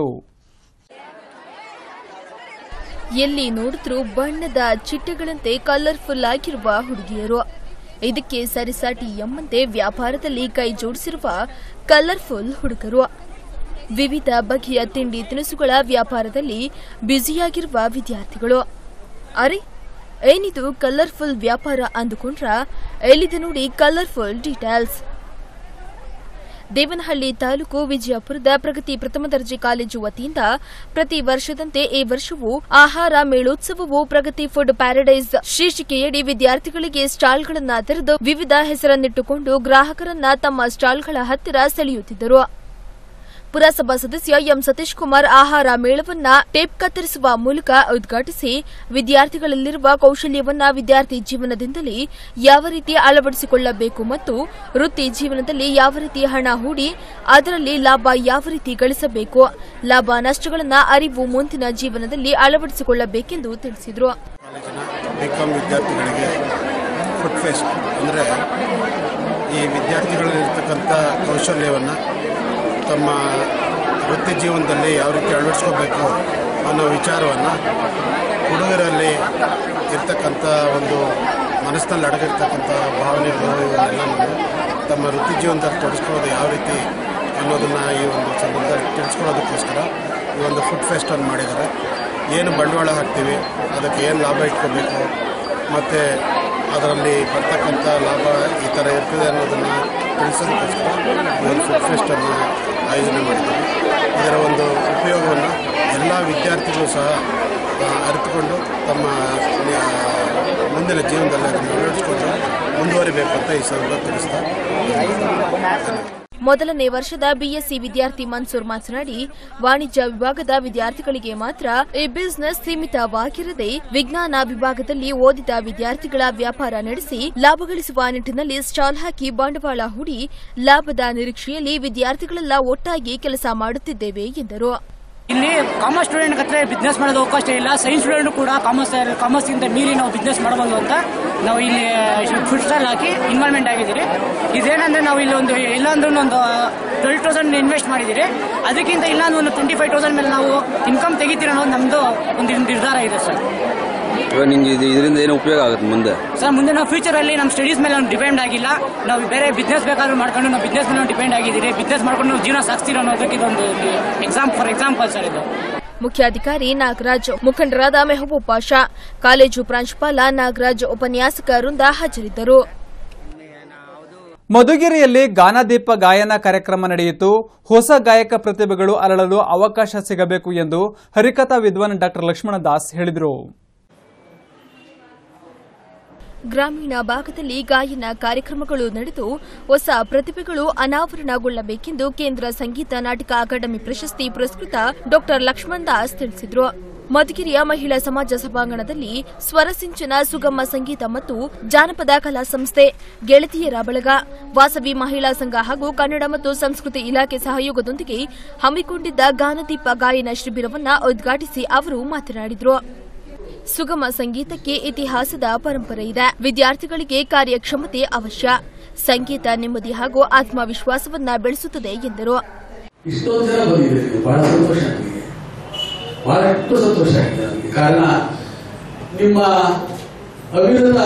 ಎಲ್ಲಿ ನೋಡಿದ್ರೂ ಬಣ್ಣದ ಚಿಟ್ಟೆಗಳಂತೆ ಕಲರ್ಫುಲ್ ಆಗಿರುವ ಹುಡುಗಿಯರು ಇದಕ್ಕೆ ಸರಿಸಾಟಿ ಎಂಬಂತೆ ವ್ಯಾಪಾರದಲ್ಲಿ ಕೈ ಜೋಡಿಸಿರುವ ಕಲರ್ಫುಲ್ ಹುಡುಗರು ವಿವಿಧ ಬಗೆಯ ತಿಂಡಿ ತಿನಿಸುಗಳ ವ್ಯಾಪಾರದಲ್ಲಿ ಬ್ಯುಸಿಯಾಗಿರುವ ವಿದ್ಯಾರ್ಥಿಗಳು ಅರೆ ಏನಿದು ಕಲರ್ಫುಲ್ ವ್ಯಾಪಾರ ಅಂದುಕೊಂಡ್ರ ಎಲ್ಲಿದೆ ನೋಡಿ ಕಲರ್ಫುಲ್ ಡೀಟೇಲ್ಸ್ ದೇವನಹಳ್ಳಿ ತಾಲೂಕು ವಿಜಯಪುರದ ಪ್ರಗತಿ ಪ್ರಥಮ ದರ್ಜೆ ಕಾಲೇಜು ವತಿಯಿಂದ ಪ್ರತಿ ವರ್ಷದಂತೆ ಈ ವರ್ಷವೂ ಆಹಾರ ಮೇಳೋತ್ಸವವು ಪ್ರಗತಿ ಫುಡ್ ಪ್ಯಾರಡೈಸ್ ಶೀರ್ಷಿಕೆಯಡಿ ವಿದ್ಯಾರ್ಥಿಗಳಿಗೆ ಸ್ಟಾಲ್ಗಳನ್ನ ತೆರೆದು ವಿವಿಧ ಹೆಸರನ್ನಿಟ್ಟುಕೊಂಡು ಗ್ರಾಹಕರನ್ನ ತಮ್ಮ ಸ್ಟಾಲ್ಗಳ ಹತ್ತಿರ ಸೆಳೆಯುತ್ತಿದ್ದರು ಪುರಸಭಾ ಸದಸ್ಯ ಎಂ ಸತೀಶ್ ಕುಮಾರ್ ಆಹಾರ ಮೇಳವನ್ನ ಟೇಪ್ ಕತ್ತರಿಸುವ ಮೂಲಕ ಉದ್ಘಾಟಿಸಿ ವಿದ್ಯಾರ್ಥಿಗಳಲ್ಲಿರುವ ಕೌಶಲ್ಯವನ್ನ ವಿದ್ಯಾರ್ಥಿ ಜೀವನದಿಂದಲೇ ಯಾವ ರೀತಿ ಅಳವಡಿಸಿಕೊಳ್ಳಬೇಕು ಮತ್ತು ವೃತ್ತಿ ಜೀವನದಲ್ಲಿ ಯಾವ ರೀತಿ ಹಣ ಹೂಡಿ ಅದರಲ್ಲಿ ಲಾಭ ಯಾವ ರೀತಿ ಗಳಿಸಬೇಕು ಲಾಭ ನಷ್ಟಗಳನ್ನ ಅರಿವು ಮುಂದಿನ ಜೀವನದಲ್ಲಿ ಅಳವಡಿಸಿಕೊಳ್ಳಬೇಕೆಂದು ತಿಳಿಸಿದರು ಬಿಕಾಮ್ ವಿದ್ಯಾರ್ಥಿಗಳಿಗೆ ಫುಡ್ ಫೆಸ್ಟ್ ಅಂದರೆ ಈ ವಿದ್ಯಾರ್ಥಿಗಳಲ್ಲಿರ್ತಕ್ಕಂಥ ಕೌಶಲ್ಯವನ್ನು ತಮ್ಮ ವೃತ್ತಿ ಜೀವನದಲ್ಲಿ ಯಾವ ರೀತಿ ಅಳವಡಿಸ್ಕೋಬೇಕು ಅನ್ನೋ ವಿಚಾರವನ್ನು ಹುಡುಗರಲ್ಲಿ ಇರ್ತಕ್ಕಂಥ ಒಂದು ಮನಸ್ಸಿನಲ್ಲಿ ಅಡಗಿರ್ತಕ್ಕಂಥ ಭಾವನೆಗಳು ಇವನ್ನೆಲ್ಲನೂ ತಮ್ಮ ವೃತ್ತಿ ಜೀವನದಲ್ಲಿ ತೊಡಗಿಸ್ಕೊಳ್ಳೋದು ಯಾವ ರೀತಿ ಅನ್ನೋದನ್ನು ಈ ಒಂದು ಸಂದರ್ಭದಲ್ಲಿ ತಿಳಿಸ್ಕೊಳ್ಳೋದಕ್ಕೋಸ್ಕರ ಈ ಒಂದು ಫುಡ್ ಫೆಸ್ಟನ್ನು ಮಾಡಿದ್ದಾರೆ ಏನು ಬಂಡವಾಳ ಹಾಕ್ತೀವಿ ಅದಕ್ಕೆ ಏನು ಲಾಭ ಇಟ್ಕೋಬೇಕು ಮತ್ತು ಅದರಲ್ಲಿ ಬರ್ತಕ್ಕಂಥ ಲಾಭ ಈ ಥರ ಇರ್ತದೆ ಅನ್ನೋದನ್ನು ತಿಳಿಸೋದಕ್ಕೋಸ್ಕರ ಈ ಒಂದು ಫುಡ್ ಫೆಸ್ಟನ್ನು ಆಯೋಜನೆ ಮಾಡಿದ್ದೀವಿ ಇದರ ಒಂದು ಉಪಯೋಗವನ್ನು ಎಲ್ಲ ವಿದ್ಯಾರ್ಥಿಗಳು ಸಹ ಆ, ಅರಿತುಕೊಂಡು ತಮ್ಮ ಆ, ಮುಂದಿನ ಜೀವನದಲ್ಲಿ ಅದನ್ನು ಅಳವಡಿಸ್ಕೊಂಡು ಮುಂದುವರಿಬೇಕು ಅಂತ ಈ ಸಂದರ್ಭ ತಿಳಿಸ್ತಾ ಮೊದಲನೇ ವರ್ಷದ ಬಿಎಸ್ಸಿ ವಿದ್ಯಾರ್ಥಿ ಮನ್ಸೂರ್ ಮಾತನಾಡಿ ವಾಣಿಜ್ಯ ವಿಭಾಗದ ವಿದ್ಯಾರ್ಥಿಗಳಿಗೆ ಮಾತ್ರ ಈ ಬಿಸಿನೆಸ್ ಸೀಮಿತವಾಗಿರದೆ ವಿಜ್ಞಾನ ವಿಭಾಗದಲ್ಲಿ ಓದಿದ ವಿದ್ಯಾರ್ಥಿಗಳ ವ್ಯಾಪಾರ ನಡೆಸಿ ಲಾಭ ಗಳಿಸುವ ನಿಟ್ಟಿನಲ್ಲಿ ಸ್ಟಾಲ್ ಹಾಕಿ ಬಂಡವಾಳ ಹೂಡಿ ಲಾಭದ ನಿರೀಕ್ಷೆಯಲ್ಲಿ ವಿದ್ಯಾರ್ಥಿಗಳೆಲ್ಲ ಒಟ್ಟಾಗಿ ಕೆಲಸ ಮಾಡುತ್ತಿದ್ದೇವೆ ಎಂದರು ಇಲ್ಲಿ ಕಾಮರ್ಸ್ ಸ್ಟೂಡೆಂಟ್ ಹತ್ರ ಬಿಸ್ನೆಸ್ ಮಾಡೋದು ಅವಕಾಶ ಇಲ್ಲ ಸೈನ್ಸ್ ಸ್ಟೂಡೆಂಟ್ ಕೂಡ ಕಾಮರ್ಸ್ ಕಾಮರ್ಸ್ ಇಂದ ಮೀರಿ ನಾವು ಬಿಸ್ನೆಸ್ ಮಾಡಬಹುದು ಅಂತ ನಾವು ಇಲ್ಲಿ ಫುಡ್ ಸ್ಟಾಲ್ ಹಾಕಿ ಇನ್ವಾಲ್ವ್ಮೆಂಟ್ ಆಗಿದ್ದೀರಿ ಇದೇನಂದ್ರೆ ನಾವು ಇಲ್ಲಿ ಒಂದು ಇಲ್ಲ ಅಂದ್ರೆ ಒಂದು ಟ್ವೆಲ್ ತೌಸಂಡ್ ಇನ್ವೆಸ್ಟ್ ಮಾಡಿದ್ದೀರಿ ಅದಕ್ಕಿಂತ ಇಲ್ಲ ಅಂದ್ರೆ ಒಂದು ಟ್ವೆಂಟಿ ಫೈವ್ ತೌಸಂಡ್ ಮೇಲೆ ನಾವು ಇನ್ಕಮ್ ತೆಗಿತೀರ ಅನ್ನೋದು ನಮ್ದು ಒಂದು ನಿರ್ಧಾರ ಇದೆ ಸರ್ ಇವಾಗ ನಿಂಗೆ ಇದು ಇದರಿಂದ ಏನು ಉಪಯೋಗ ಆಗುತ್ತೆ ಮುಂದೆ ಸರ್ ಮುಂದೆ ನಾವು ಫ್ಯೂಚರ್ ಅಲ್ಲಿ ನಮ್ಮ ಸ್ಟಡೀಸ್ ಮೇಲೆ ನಾವು ಡಿಪೆಂಡ್ ಆಗಿಲ್ಲ ನಾವು ಬೇರೆ ಬಿಸ್ನೆಸ್ ಬೇಕಾದ್ರೂ ಮಾಡ್ಕೊಂಡು ನಾವು ಬಿಸ್ನೆಸ್ ಮೇಲೆ ಡಿಪೆಂಡ್ ಆಗಿದ್ದೀರಿ ಬಿಸ್ನೆಸ್ ಮಾಡ್ಕೊಂಡು ನಾವು ಜೀವನ ಸಾಗಿಸ್ತೀರ ಅನ್ನೋದಕ್ಕೆ ಇದೊಂದು ಎಕ್ಸಾಮ್ ಫಾರ್ ಎಕ್ಸಾಂಪಲ್ ಸರ್ ಇದು ಮುಖ್ಯಾಧಿಕಾರಿ ನಾಗರಾಜ್ ಮುಖಂಡರಾದ ಮೆಹಬೂಬ್ ಪಾಷಾ ಕಾಲೇಜು ಪ್ರಾಂಶುಪಾಲ ನಾಗರಾಜ್ ಉಪನ್ಯಾಸಕ ವೃಂದ ಹಾಜರಿದ್ದರು ಮಧುಗಿರಿಯಲ್ಲಿ ಗಾನದೀಪ ಗಾಯನ ಕಾರ್ಯಕ್ರಮ ನಡೆಯಿತು ಹೊಸ ಗಾಯಕ ಪ್ರತಿಭೆಗಳು ಅರಳಲು ಅವಕಾಶ ಸಿಗಬೇಕು ಎಂದು ಹರಿಕಥಾ ವಿದ್ವಾನ್ ಡಾಕ್ಟರ್ ಲಕ್ಷ್ಮಣ ದಾಸ್ ಹೇಳಿದರು ಗ್ರಾಮೀಣ ಭಾಗದಲ್ಲಿ ಗಾಯನ ಕಾರ್ಯಕ್ರಮಗಳು ನಡೆದು ಹೊಸ ಪ್ರತಿಭೆಗಳು ಅನಾವರಣಗೊಳ್ಳಬೇಕೆಂದು ಕೇಂದ್ರ ಸಂಗೀತ ನಾಟಕ ಅಕಾಡೆಮಿ ಪ್ರಶಸ್ತಿ ಪುರಸ್ಕೃತ ಡಾ ಲಕ್ಷ್ಮಣ್ ದಾಸ್ ತಿಳಿಸಿದರು ಮಧುಗಿರಿಯ ಮಹಿಳಾ ಸಮಾಜ ಸಭಾಂಗಣದಲ್ಲಿ ಸ್ವರಸಿಂಚನ ಸುಗಮ ಸಂಗೀತ ಮತ್ತು ಜಾನಪದ ಕಲಾ ಸಂಸ್ಥೆ ಗೆಳತಿಯರ ಬಳಗ ವಾಸವಿ ಮಹಿಳಾ ಸಂಘ ಹಾಗೂ ಕನ್ನಡ ಮತ್ತು ಸಂಸ್ಕೃತಿ ಇಲಾಖೆ ಸಹಯೋಗದೊಂದಿಗೆ ಹಮ್ಮಿಕೊಂಡಿದ್ದ ಗಾನದೀಪ ಗಾಯನ ಶಿಬಿರವನ್ನ ಉದ್ಘಾಟಿಸಿ ಅವರು ಮಾತನಾಡಿದರು ಸುಗಮ ಸಂಗೀತಕ್ಕೆ ಇತಿಹಾಸದ ಪರಂಪರೆ ಇದೆ ವಿದ್ಯಾರ್ಥಿಗಳಿಗೆ ಕಾರ್ಯಕ್ಷಮತೆ ಅವಶ್ಯ ಸಂಗೀತ ನೆಮ್ಮದಿ ಹಾಗೂ ಆತ್ಮವಿಶ್ವಾಸವನ್ನ ಬೆಳೆಸುತ್ತದೆ ಎಂದರು ಇಷ್ಟೊಂದು ಜನ ಬಂದಿದೆ ನೀವು ಬಹಳ ಸಂತೋಷ ನನಗೆ ಬಹಳಷ್ಟು ಸಂತೋಷ ಆಗಿದೆ ನನಗೆ ಕಾರಣ ನಿಮ್ಮ ಅವಿರತ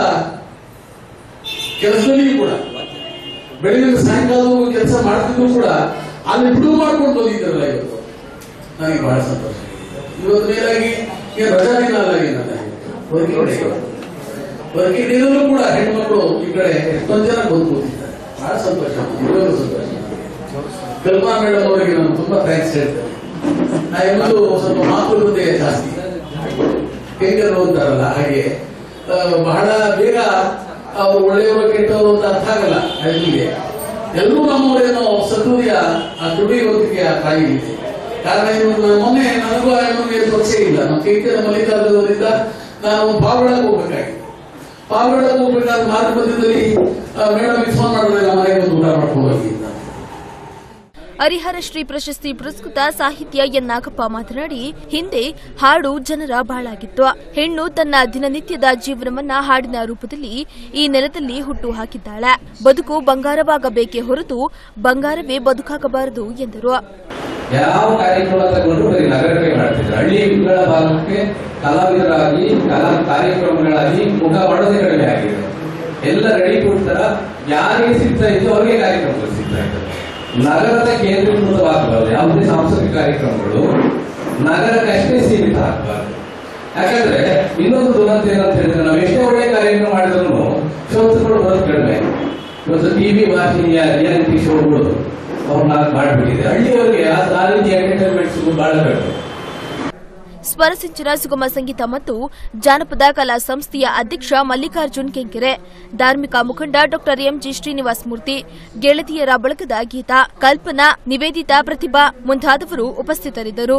ಕೆಲಸದಲ್ಲಿಯೂ ಕೂಡ ಬೆಳಗಿನ ಸಾಯಂಕಾಲವೂ ಕೆಲಸ ಮಾಡ್ತಿದ್ರು ಕೂಡ ಅಲ್ಲಿ ಬಿಡುವು ಮಾಡ್ಕೊಂಡು ಬಂದಿದ್ದಾರಲ್ಲ ಇವತ್ತು ನನಗೆ ಬಹಳ ಸಂತೋಷ ಆಗಿದೆ ಇವತ್ತು ಮೇಲಾಗಿ ಈಗ ರಜಾ ದಿನ ಅಲ್ಲ ಏನಲ್ಲ ವರ್ಕಿಂಗ್ ಡೇ ವರ್ಕಿಂಗ್ ಡೇದಲ್ಲೂ ಕೂಡ ಹೆಣ್ಮಕ್ಳು ಈ ಕಡೆ ಎಷ್ಟೊಂದು ಜನ ಬಂದು ಕೂತಿದ್ದಾರೆ ಬಹಳ ಸಂತೋಷ ನಿಜವಾಗ್ಲೂ ಸಂತೋಷ ಕಲ್ಪನಾ ಮೇಡಮ್ ಅವರಿಗೆ ನಾನು ತುಂಬಾ ಥ್ಯಾಂಕ್ಸ್ ಹೇಳ್ತೇನೆ ನಾ ಎಲ್ಲರೂ ಸ್ವಲ್ಪ ಮಾತುಕತೆ ಜಾಸ್ತಿ ಹೆಂಗರು ಅಂತಾರಲ್ಲ ಹಾಗೆ ಆ, ಬಹಳ ಬೇಗ ಅವರು ಒಳ್ಳೆಯವರು ಕೆಟ್ಟವರು ಅಂತ ಅರ್ಥ ಆಗಲ್ಲ ಹಳ್ಳಿಗೆ ಎಲ್ಲರೂ ನಮ್ಮವರೇನೋ ಸದೃಢ ಆ ದುಡಿಯುವಂತಿಗೆ ತಾಯಿ ಇದೆ ಕಾರಣ ಇವ್ರು ನಾನು ಮೊನ್ನೆ ನನಗೂ ನಿಮಗೆ ಪರಿಚಯ ಇಲ್ಲ ನಮ್ಮ ಕೈಕೆ ಮಲ್ಲಿಕಾರ್ಜುನವರಿಂದ ನಾನು ಪಾವಗಡಕ್ಕೆ ಹೋಗ್ಬೇಕಾಗಿತ್ತು ಪಾವಗಡಕ್ಕೆ ಹೋಗ್ಬೇಕಾದ್ರೆ ಮಾರ್ಗ ಮಧ್ಯದಲ್ಲಿ ಮೇಡಮ್ ಫೋನ್ ಮಾಡಿದ್ರೆ ನಮ್ಮ ಮನೆಗೆ ಒಂದು ಊಟ ಮಾಡ್ಕೊಂಡು ಹೋಗಿ ಅಂತ ಹರಿಹರ ಶ್ರೀ ಪ್ರಶಸ್ತಿ ಪುರಸ್ಕೃತ ಸಾಹಿತ್ಯ ಎನ್ ನಾಗಪ್ಪ ಮಾತನಾಡಿ ಹಿಂದೆ ಹಾಡು ಜನರ ಬಾಳಾಗಿತ್ತು ಹೆಣ್ಣು ತನ್ನ ದಿನನಿತ್ಯದ ಜೀವನವನ್ನ ಹಾಡಿನ ರೂಪದಲ್ಲಿ ಈ ನೆಲದಲ್ಲಿ ಹುಟ್ಟು ಹಾಕಿದ್ದಾಳೆ ಬದುಕು ಬಂಗಾರವಾಗಬೇಕೇ ಹೊರತು ಬಂಗಾರವೇ ಬದುಕಾಗಬಾರದು ಎಂದರು ಯಾವ ಕಾರ್ಯಕ್ರಮ ತಗೊಂಡು ಬರೀ ನಗರಕ್ಕೆ ಮಾಡ್ತಿದ್ರು ಹಳ್ಳಿಗಳ ಭಾಗಕ್ಕೆ ಕಲಾವಿದರಾಗಿ ಕಲಾ ಕಾರ್ಯಕ್ರಮಗಳಾಗಿ ಮುಖ ಮಾಡೋದೇ ಕಡಿಮೆ ಆಗಿದೆ ಎಲ್ಲ ರೆಡಿ ಕೊಡ್ತಾರ ಯಾರಿಗೆ ಸಿಗ್ತಾ ಇತ್ತು ಅವ್ರಿಗೆ ಕಾರ್ಯಕ್ರಮಗಳು ಸಿಗ್ತಾ ಇತ್ತು ನಗರದ ಕೇಂದ್ರೀಕೃತವಾಗಬಾರದು ಯಾವುದೇ ಸಾಂಸ್ಕೃತಿಕ ಕಾರ್ಯಕ್ರಮಗಳು ನಗರಕ್ಕಷ್ಟೇ ಸೀಮಿತ ಆಗಬಾರದು ಯಾಕಂದ್ರೆ ಇನ್ನೊಂದು ದುರಂತ ಏನಂತ ಹೇಳಿದ್ರೆ ನಾವು ಎಷ್ಟೇ ಒಳ್ಳೆ ಕಾರ್ಯಕ್ರಮ ಮಾಡಿದ್ರು ಶ್ರೋತೃಗಳು ಬರೋದು ಕಡಿಮೆ ಇವತ್ತು ಟಿವಿ ವಾಹಿನಿಯ ರಿಯಾಲಿಟಿ ಶೋಗಳು ಅವ್ರನ್ನ ಮಾಡಿಬಿಟ್ಟಿದೆ ಹಳ್ಳಿಯವರಿಗೆ ಆ ಆ ರೀತಿ ಎಂಟರ್ಟೈನ್ಮೆಂಟ್ ಸಿಗೋದು ಬಹಳ ಕಡಿಮೆ ಸ್ವರಸಿಂಚನ ಸುಗಮ ಸಂಗೀತ ಮತ್ತು ಜಾನಪದ ಕಲಾ ಸಂಸ್ಥೆಯ ಅಧ್ಯಕ್ಷ ಮಲ್ಲಿಕಾರ್ಜುನ್ ಕೆಂಕೆರೆ ಧಾರ್ಮಿಕ ಮುಖಂಡ ಡಾ ಎಂಜಿ ಶ್ರೀನಿವಾಸ ಮೂರ್ತಿ ಗೆಳತಿಯರ ಬಳಗದ ಗೀತಾ ಕಲ್ಪನಾ ನಿವೇದಿತಾ ಪ್ರತಿಭಾ ಮುಂತಾದವರು ಉಪಸ್ಥಿತರಿದ್ದರು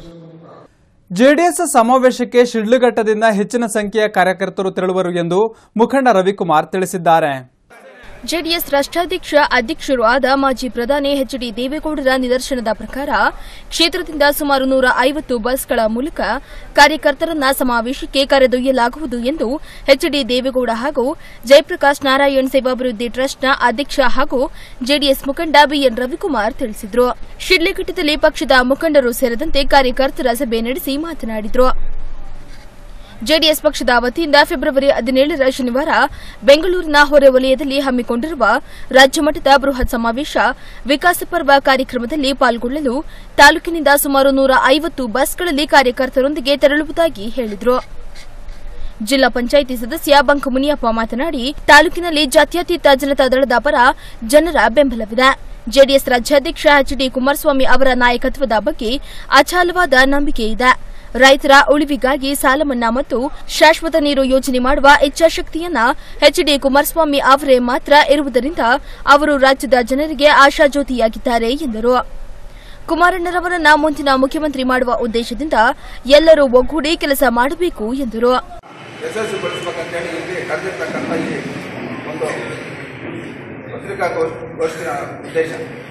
ಜೆಡಿಎಸ್ ಸಮಾವೇಶಕ್ಕೆ ಶಿಡ್ಲಘಟ್ಟದಿಂದ ಹೆಚ್ಚಿನ ಸಂಖ್ಯೆಯ ಕಾರ್ಯಕರ್ತರು ತೆರಳುವರು ಎಂದು ಮುಖಂಡ ರವಿಕುಮಾರ್ ತಿಳಿಸಿದ್ದಾರೆ ಜೆಡಿಎಸ್ ರಾಷ್ಟ್ರಾಧ್ಯಕ್ಷ ಅಧ್ಯಕ್ಷರು ಆದ ಮಾಜಿ ಪ್ರಧಾನಿ ಎಚ್ ಡಿ ದೇವೇಗೌಡರ ನಿದರ್ಶನದ ಪ್ರಕಾರ ಕ್ಷೇತ್ರದಿಂದ ಸುಮಾರು ನೂರ ಐವತ್ತು ಬಸ್ಗಳ ಮೂಲಕ ಕಾರ್ಯಕರ್ತರನ್ನ ಸಮಾವೇಶಕ್ಕೆ ಕರೆದೊಯ್ಯಲಾಗುವುದು ಎಂದು ಎಚ್ ಡಿ ದೇವೇಗೌಡ ಹಾಗೂ ಜಯಪ್ರಕಾಶ್ ನಾರಾಯಣ್ ಸೇವಾಭಿವೃದ್ಧಿ ಟ್ರಸ್ಟ್ನ ಅಧ್ಯಕ್ಷ ಹಾಗೂ ಜೆಡಿಎಸ್ ಮುಖಂಡ ಬಿಎನ್ ರವಿಕುಮಾರ್ ತಿಳಿಸಿದರು ಶಿಡ್ಲಘಟ್ಟದಲ್ಲಿ ಪಕ್ಷದ ಮುಖಂಡರು ಸೇರಿದಂತೆ ಕಾರ್ಯಕರ್ತರ ಸಭೆ ನಡೆಸಿ ಮಾತನಾಡಿದರು ಜೆಡಿಎಸ್ ಪಕ್ಷದ ವತಿಯಿಂದ ಫೆಬ್ರವರಿ ಹದಿನೇಳರ ಶನಿವಾರ ಬೆಂಗಳೂರಿನ ಹೊರ ವಲಯದಲ್ಲಿ ಹಮ್ಮಿಕೊಂಡಿರುವ ರಾಜ್ಯ ಮಟ್ಟದ ಬೃಹತ್ ಸಮಾವೇಶ ವಿಕಾಸ ಪರ್ವ ಕಾರ್ಯಕ್ರಮದಲ್ಲಿ ಪಾಲ್ಗೊಳ್ಳಲು ತಾಲೂಕಿನಿಂದ ಸುಮಾರು ನೂರ ಐವತ್ತು ಬಸ್ಗಳಲ್ಲಿ ಕಾರ್ಯಕರ್ತರೊಂದಿಗೆ ತೆರಳುವುದಾಗಿ ಹೇಳಿದರು ಜಿಲ್ಲಾ ಪಂಚಾಯಿತಿ ಸದಸ್ಯ ಬಂಕ ಮುನಿಯಪ್ಪ ಮಾತನಾಡಿ ತಾಲೂಕಿನಲ್ಲಿ ಜಾತ್ಯತೀತ ಜನತಾ ದಳದ ಪರ ಜನರ ಬೆಂಬಲವಿದೆ ಜೆಡಿಎಸ್ ರಾಜ್ಯಾಧ್ಯಕ್ಷ ಎಚ್ ಡಿ ಕುಮಾರಸ್ವಾಮಿ ಅವರ ನಾಯಕತ್ವದ ಬಗ್ಗೆ ಅಚಲವಾದ ನಂಬಿಕೆ ಇದೆ ರೈತರ ಉಳಿವಿಗಾಗಿ ಸಾಲ ಮನ್ನಾ ಮತ್ತು ಶಾಶ್ವತ ನೀರು ಯೋಜನೆ ಮಾಡುವ ಇಚ್ಛಾಶಕ್ತಿಯನ್ನ ಎಚ್ ಡಿ ಕುಮಾರಸ್ವಾಮಿ ಅವರೇ ಮಾತ್ರ ಇರುವುದರಿಂದ ಅವರು ರಾಜ್ಯದ ಜನರಿಗೆ ಆಶಾಜ್ಯೋತಿಯಾಗಿದ್ದಾರೆ ಎಂದರು ಕುಮಾರಣ್ಣರವರನ್ನ ಮುಂದಿನ ಮುಖ್ಯಮಂತ್ರಿ ಮಾಡುವ ಉದ್ದೇಶದಿಂದ ಎಲ್ಲರೂ ಒಗ್ಗೂಡಿ ಕೆಲಸ ಮಾಡಬೇಕು ಎಂದರು ಯಶಸ್ವಿಗೊಳಿಸಬೇಕಂತೇಳಿ ಇಲ್ಲಿ ಕರೆದಿರ್ತಕ್ಕಂಥ ಈ ಒಂದು ಪತ್ರಿಕಾಗೋಷ್ಠಿಯ ಉದ್ದೇಶ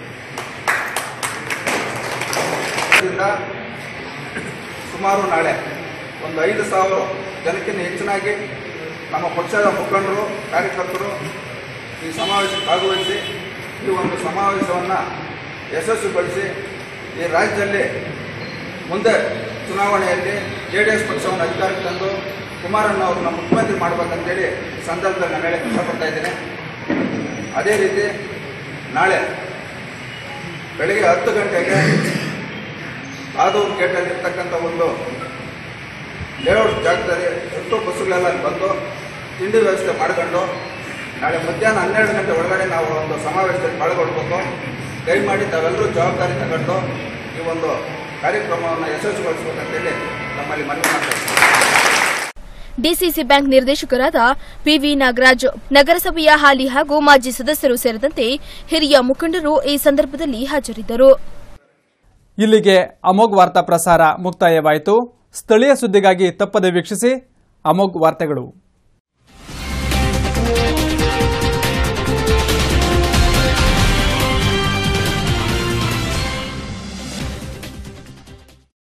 ಇದರಿಂದ ಸುಮಾರು ನಾಳೆ ಒಂದು ಐದು ಸಾವಿರ ಜನಕ್ಕಿಂತ ಹೆಚ್ಚಿನಾಗಿ ನಮ್ಮ ಪಕ್ಷದ ಮುಖಂಡರು ಕಾರ್ಯಕರ್ತರು ಈ ಸಮಾವೇಶಕ್ಕೆ ಭಾಗವಹಿಸಿ ಈ ಒಂದು ಸಮಾವೇಶವನ್ನು ಯಶಸ್ವಿಗೊಳಿಸಿ ಈ ರಾಜ್ಯದಲ್ಲಿ ಮುಂದೆ ಚುನಾವಣೆಯಲ್ಲಿ ಜೆ ಡಿ ಎಸ್ ಪಕ್ಷವನ್ನು ಅಧಿಕಾರಕ್ಕೆ ತಂದು ಕುಮಾರಣ್ಣ ಅವ್ರನ್ನ ಮುಖ್ಯಮಂತ್ರಿ ಮಾಡಬೇಕಂತೇಳಿ ಈ ಸಂದರ್ಭದಲ್ಲಿ ನಾನು ಹೇಳಕ್ಕೆ ಇಷ್ಟಪಡ್ತಾ ಇದ್ದೇನೆ ಅದೇ ರೀತಿ ನಾಳೆ ಬೆಳಗ್ಗೆ ಹತ್ತು ಗಂಟೆಗೆ ಆದೂರು ಗೇಟಲ್ಲಿರ್ತಕ್ಕಂಥ ಒಂದು ಲೇಔಟ್ ಜಾಗದಲ್ಲಿ ಎಷ್ಟು ಬಸ್ಸುಗಳೆಲ್ಲ ಬಂದು ತಿಂಡಿ ವ್ಯವಸ್ಥೆ ಮಾಡ್ಕೊಂಡು ನಾಳೆ ಮಧ್ಯಾಹ್ನ ಹನ್ನೆರಡು ಗಂಟೆ ಒಳಗಡೆ ನಾವು ಒಂದು ಸಮಾವೇಶದಲ್ಲಿ ಪಾಲ್ಗೊಳ್ಬೇಕು ದಯಮಾಡಿ ತಾವೆಲ್ಲರೂ ಜವಾಬ್ದಾರಿ ತಗೊಂಡು ಈ ಒಂದು ಕಾರ್ಯಕ್ರಮವನ್ನು ಯಶಸ್ವಿಗೊಳಿಸಬೇಕಂತೇಳಿ ನಮ್ಮಲ್ಲಿ ಮನವಿ ಮಾಡ್ತಾ ಡಿಸಿಸಿ ಬ್ಯಾಂಕ್ ನಿರ್ದೇಶಕರಾದ ಪಿವಿ ನಾಗರಾಜ್ ನಗರಸಭೆಯ ಹಾಲಿ ಹಾಗೂ ಮಾಜಿ ಸದಸ್ಯರು ಸೇರಿದಂತೆ ಹಿರಿಯ ಮುಖಂಡರು ಈ ಸಂದರ್ಭದಲ್ಲಿ ಹಾಜರಿದ್ದರು ಇಲ್ಲಿಗೆ ಅಮೋಘ್ ವಾರ್ತಾ ಪ್ರಸಾರ ಮುಕ್ತಾಯವಾಯಿತು ಸ್ಥಳೀಯ ಸುದ್ದಿಗಾಗಿ ತಪ್ಪದೆ ವೀಕ್ಷಿಸಿ ಅಮೋಘ್ ವಾರ್ತೆಗಳು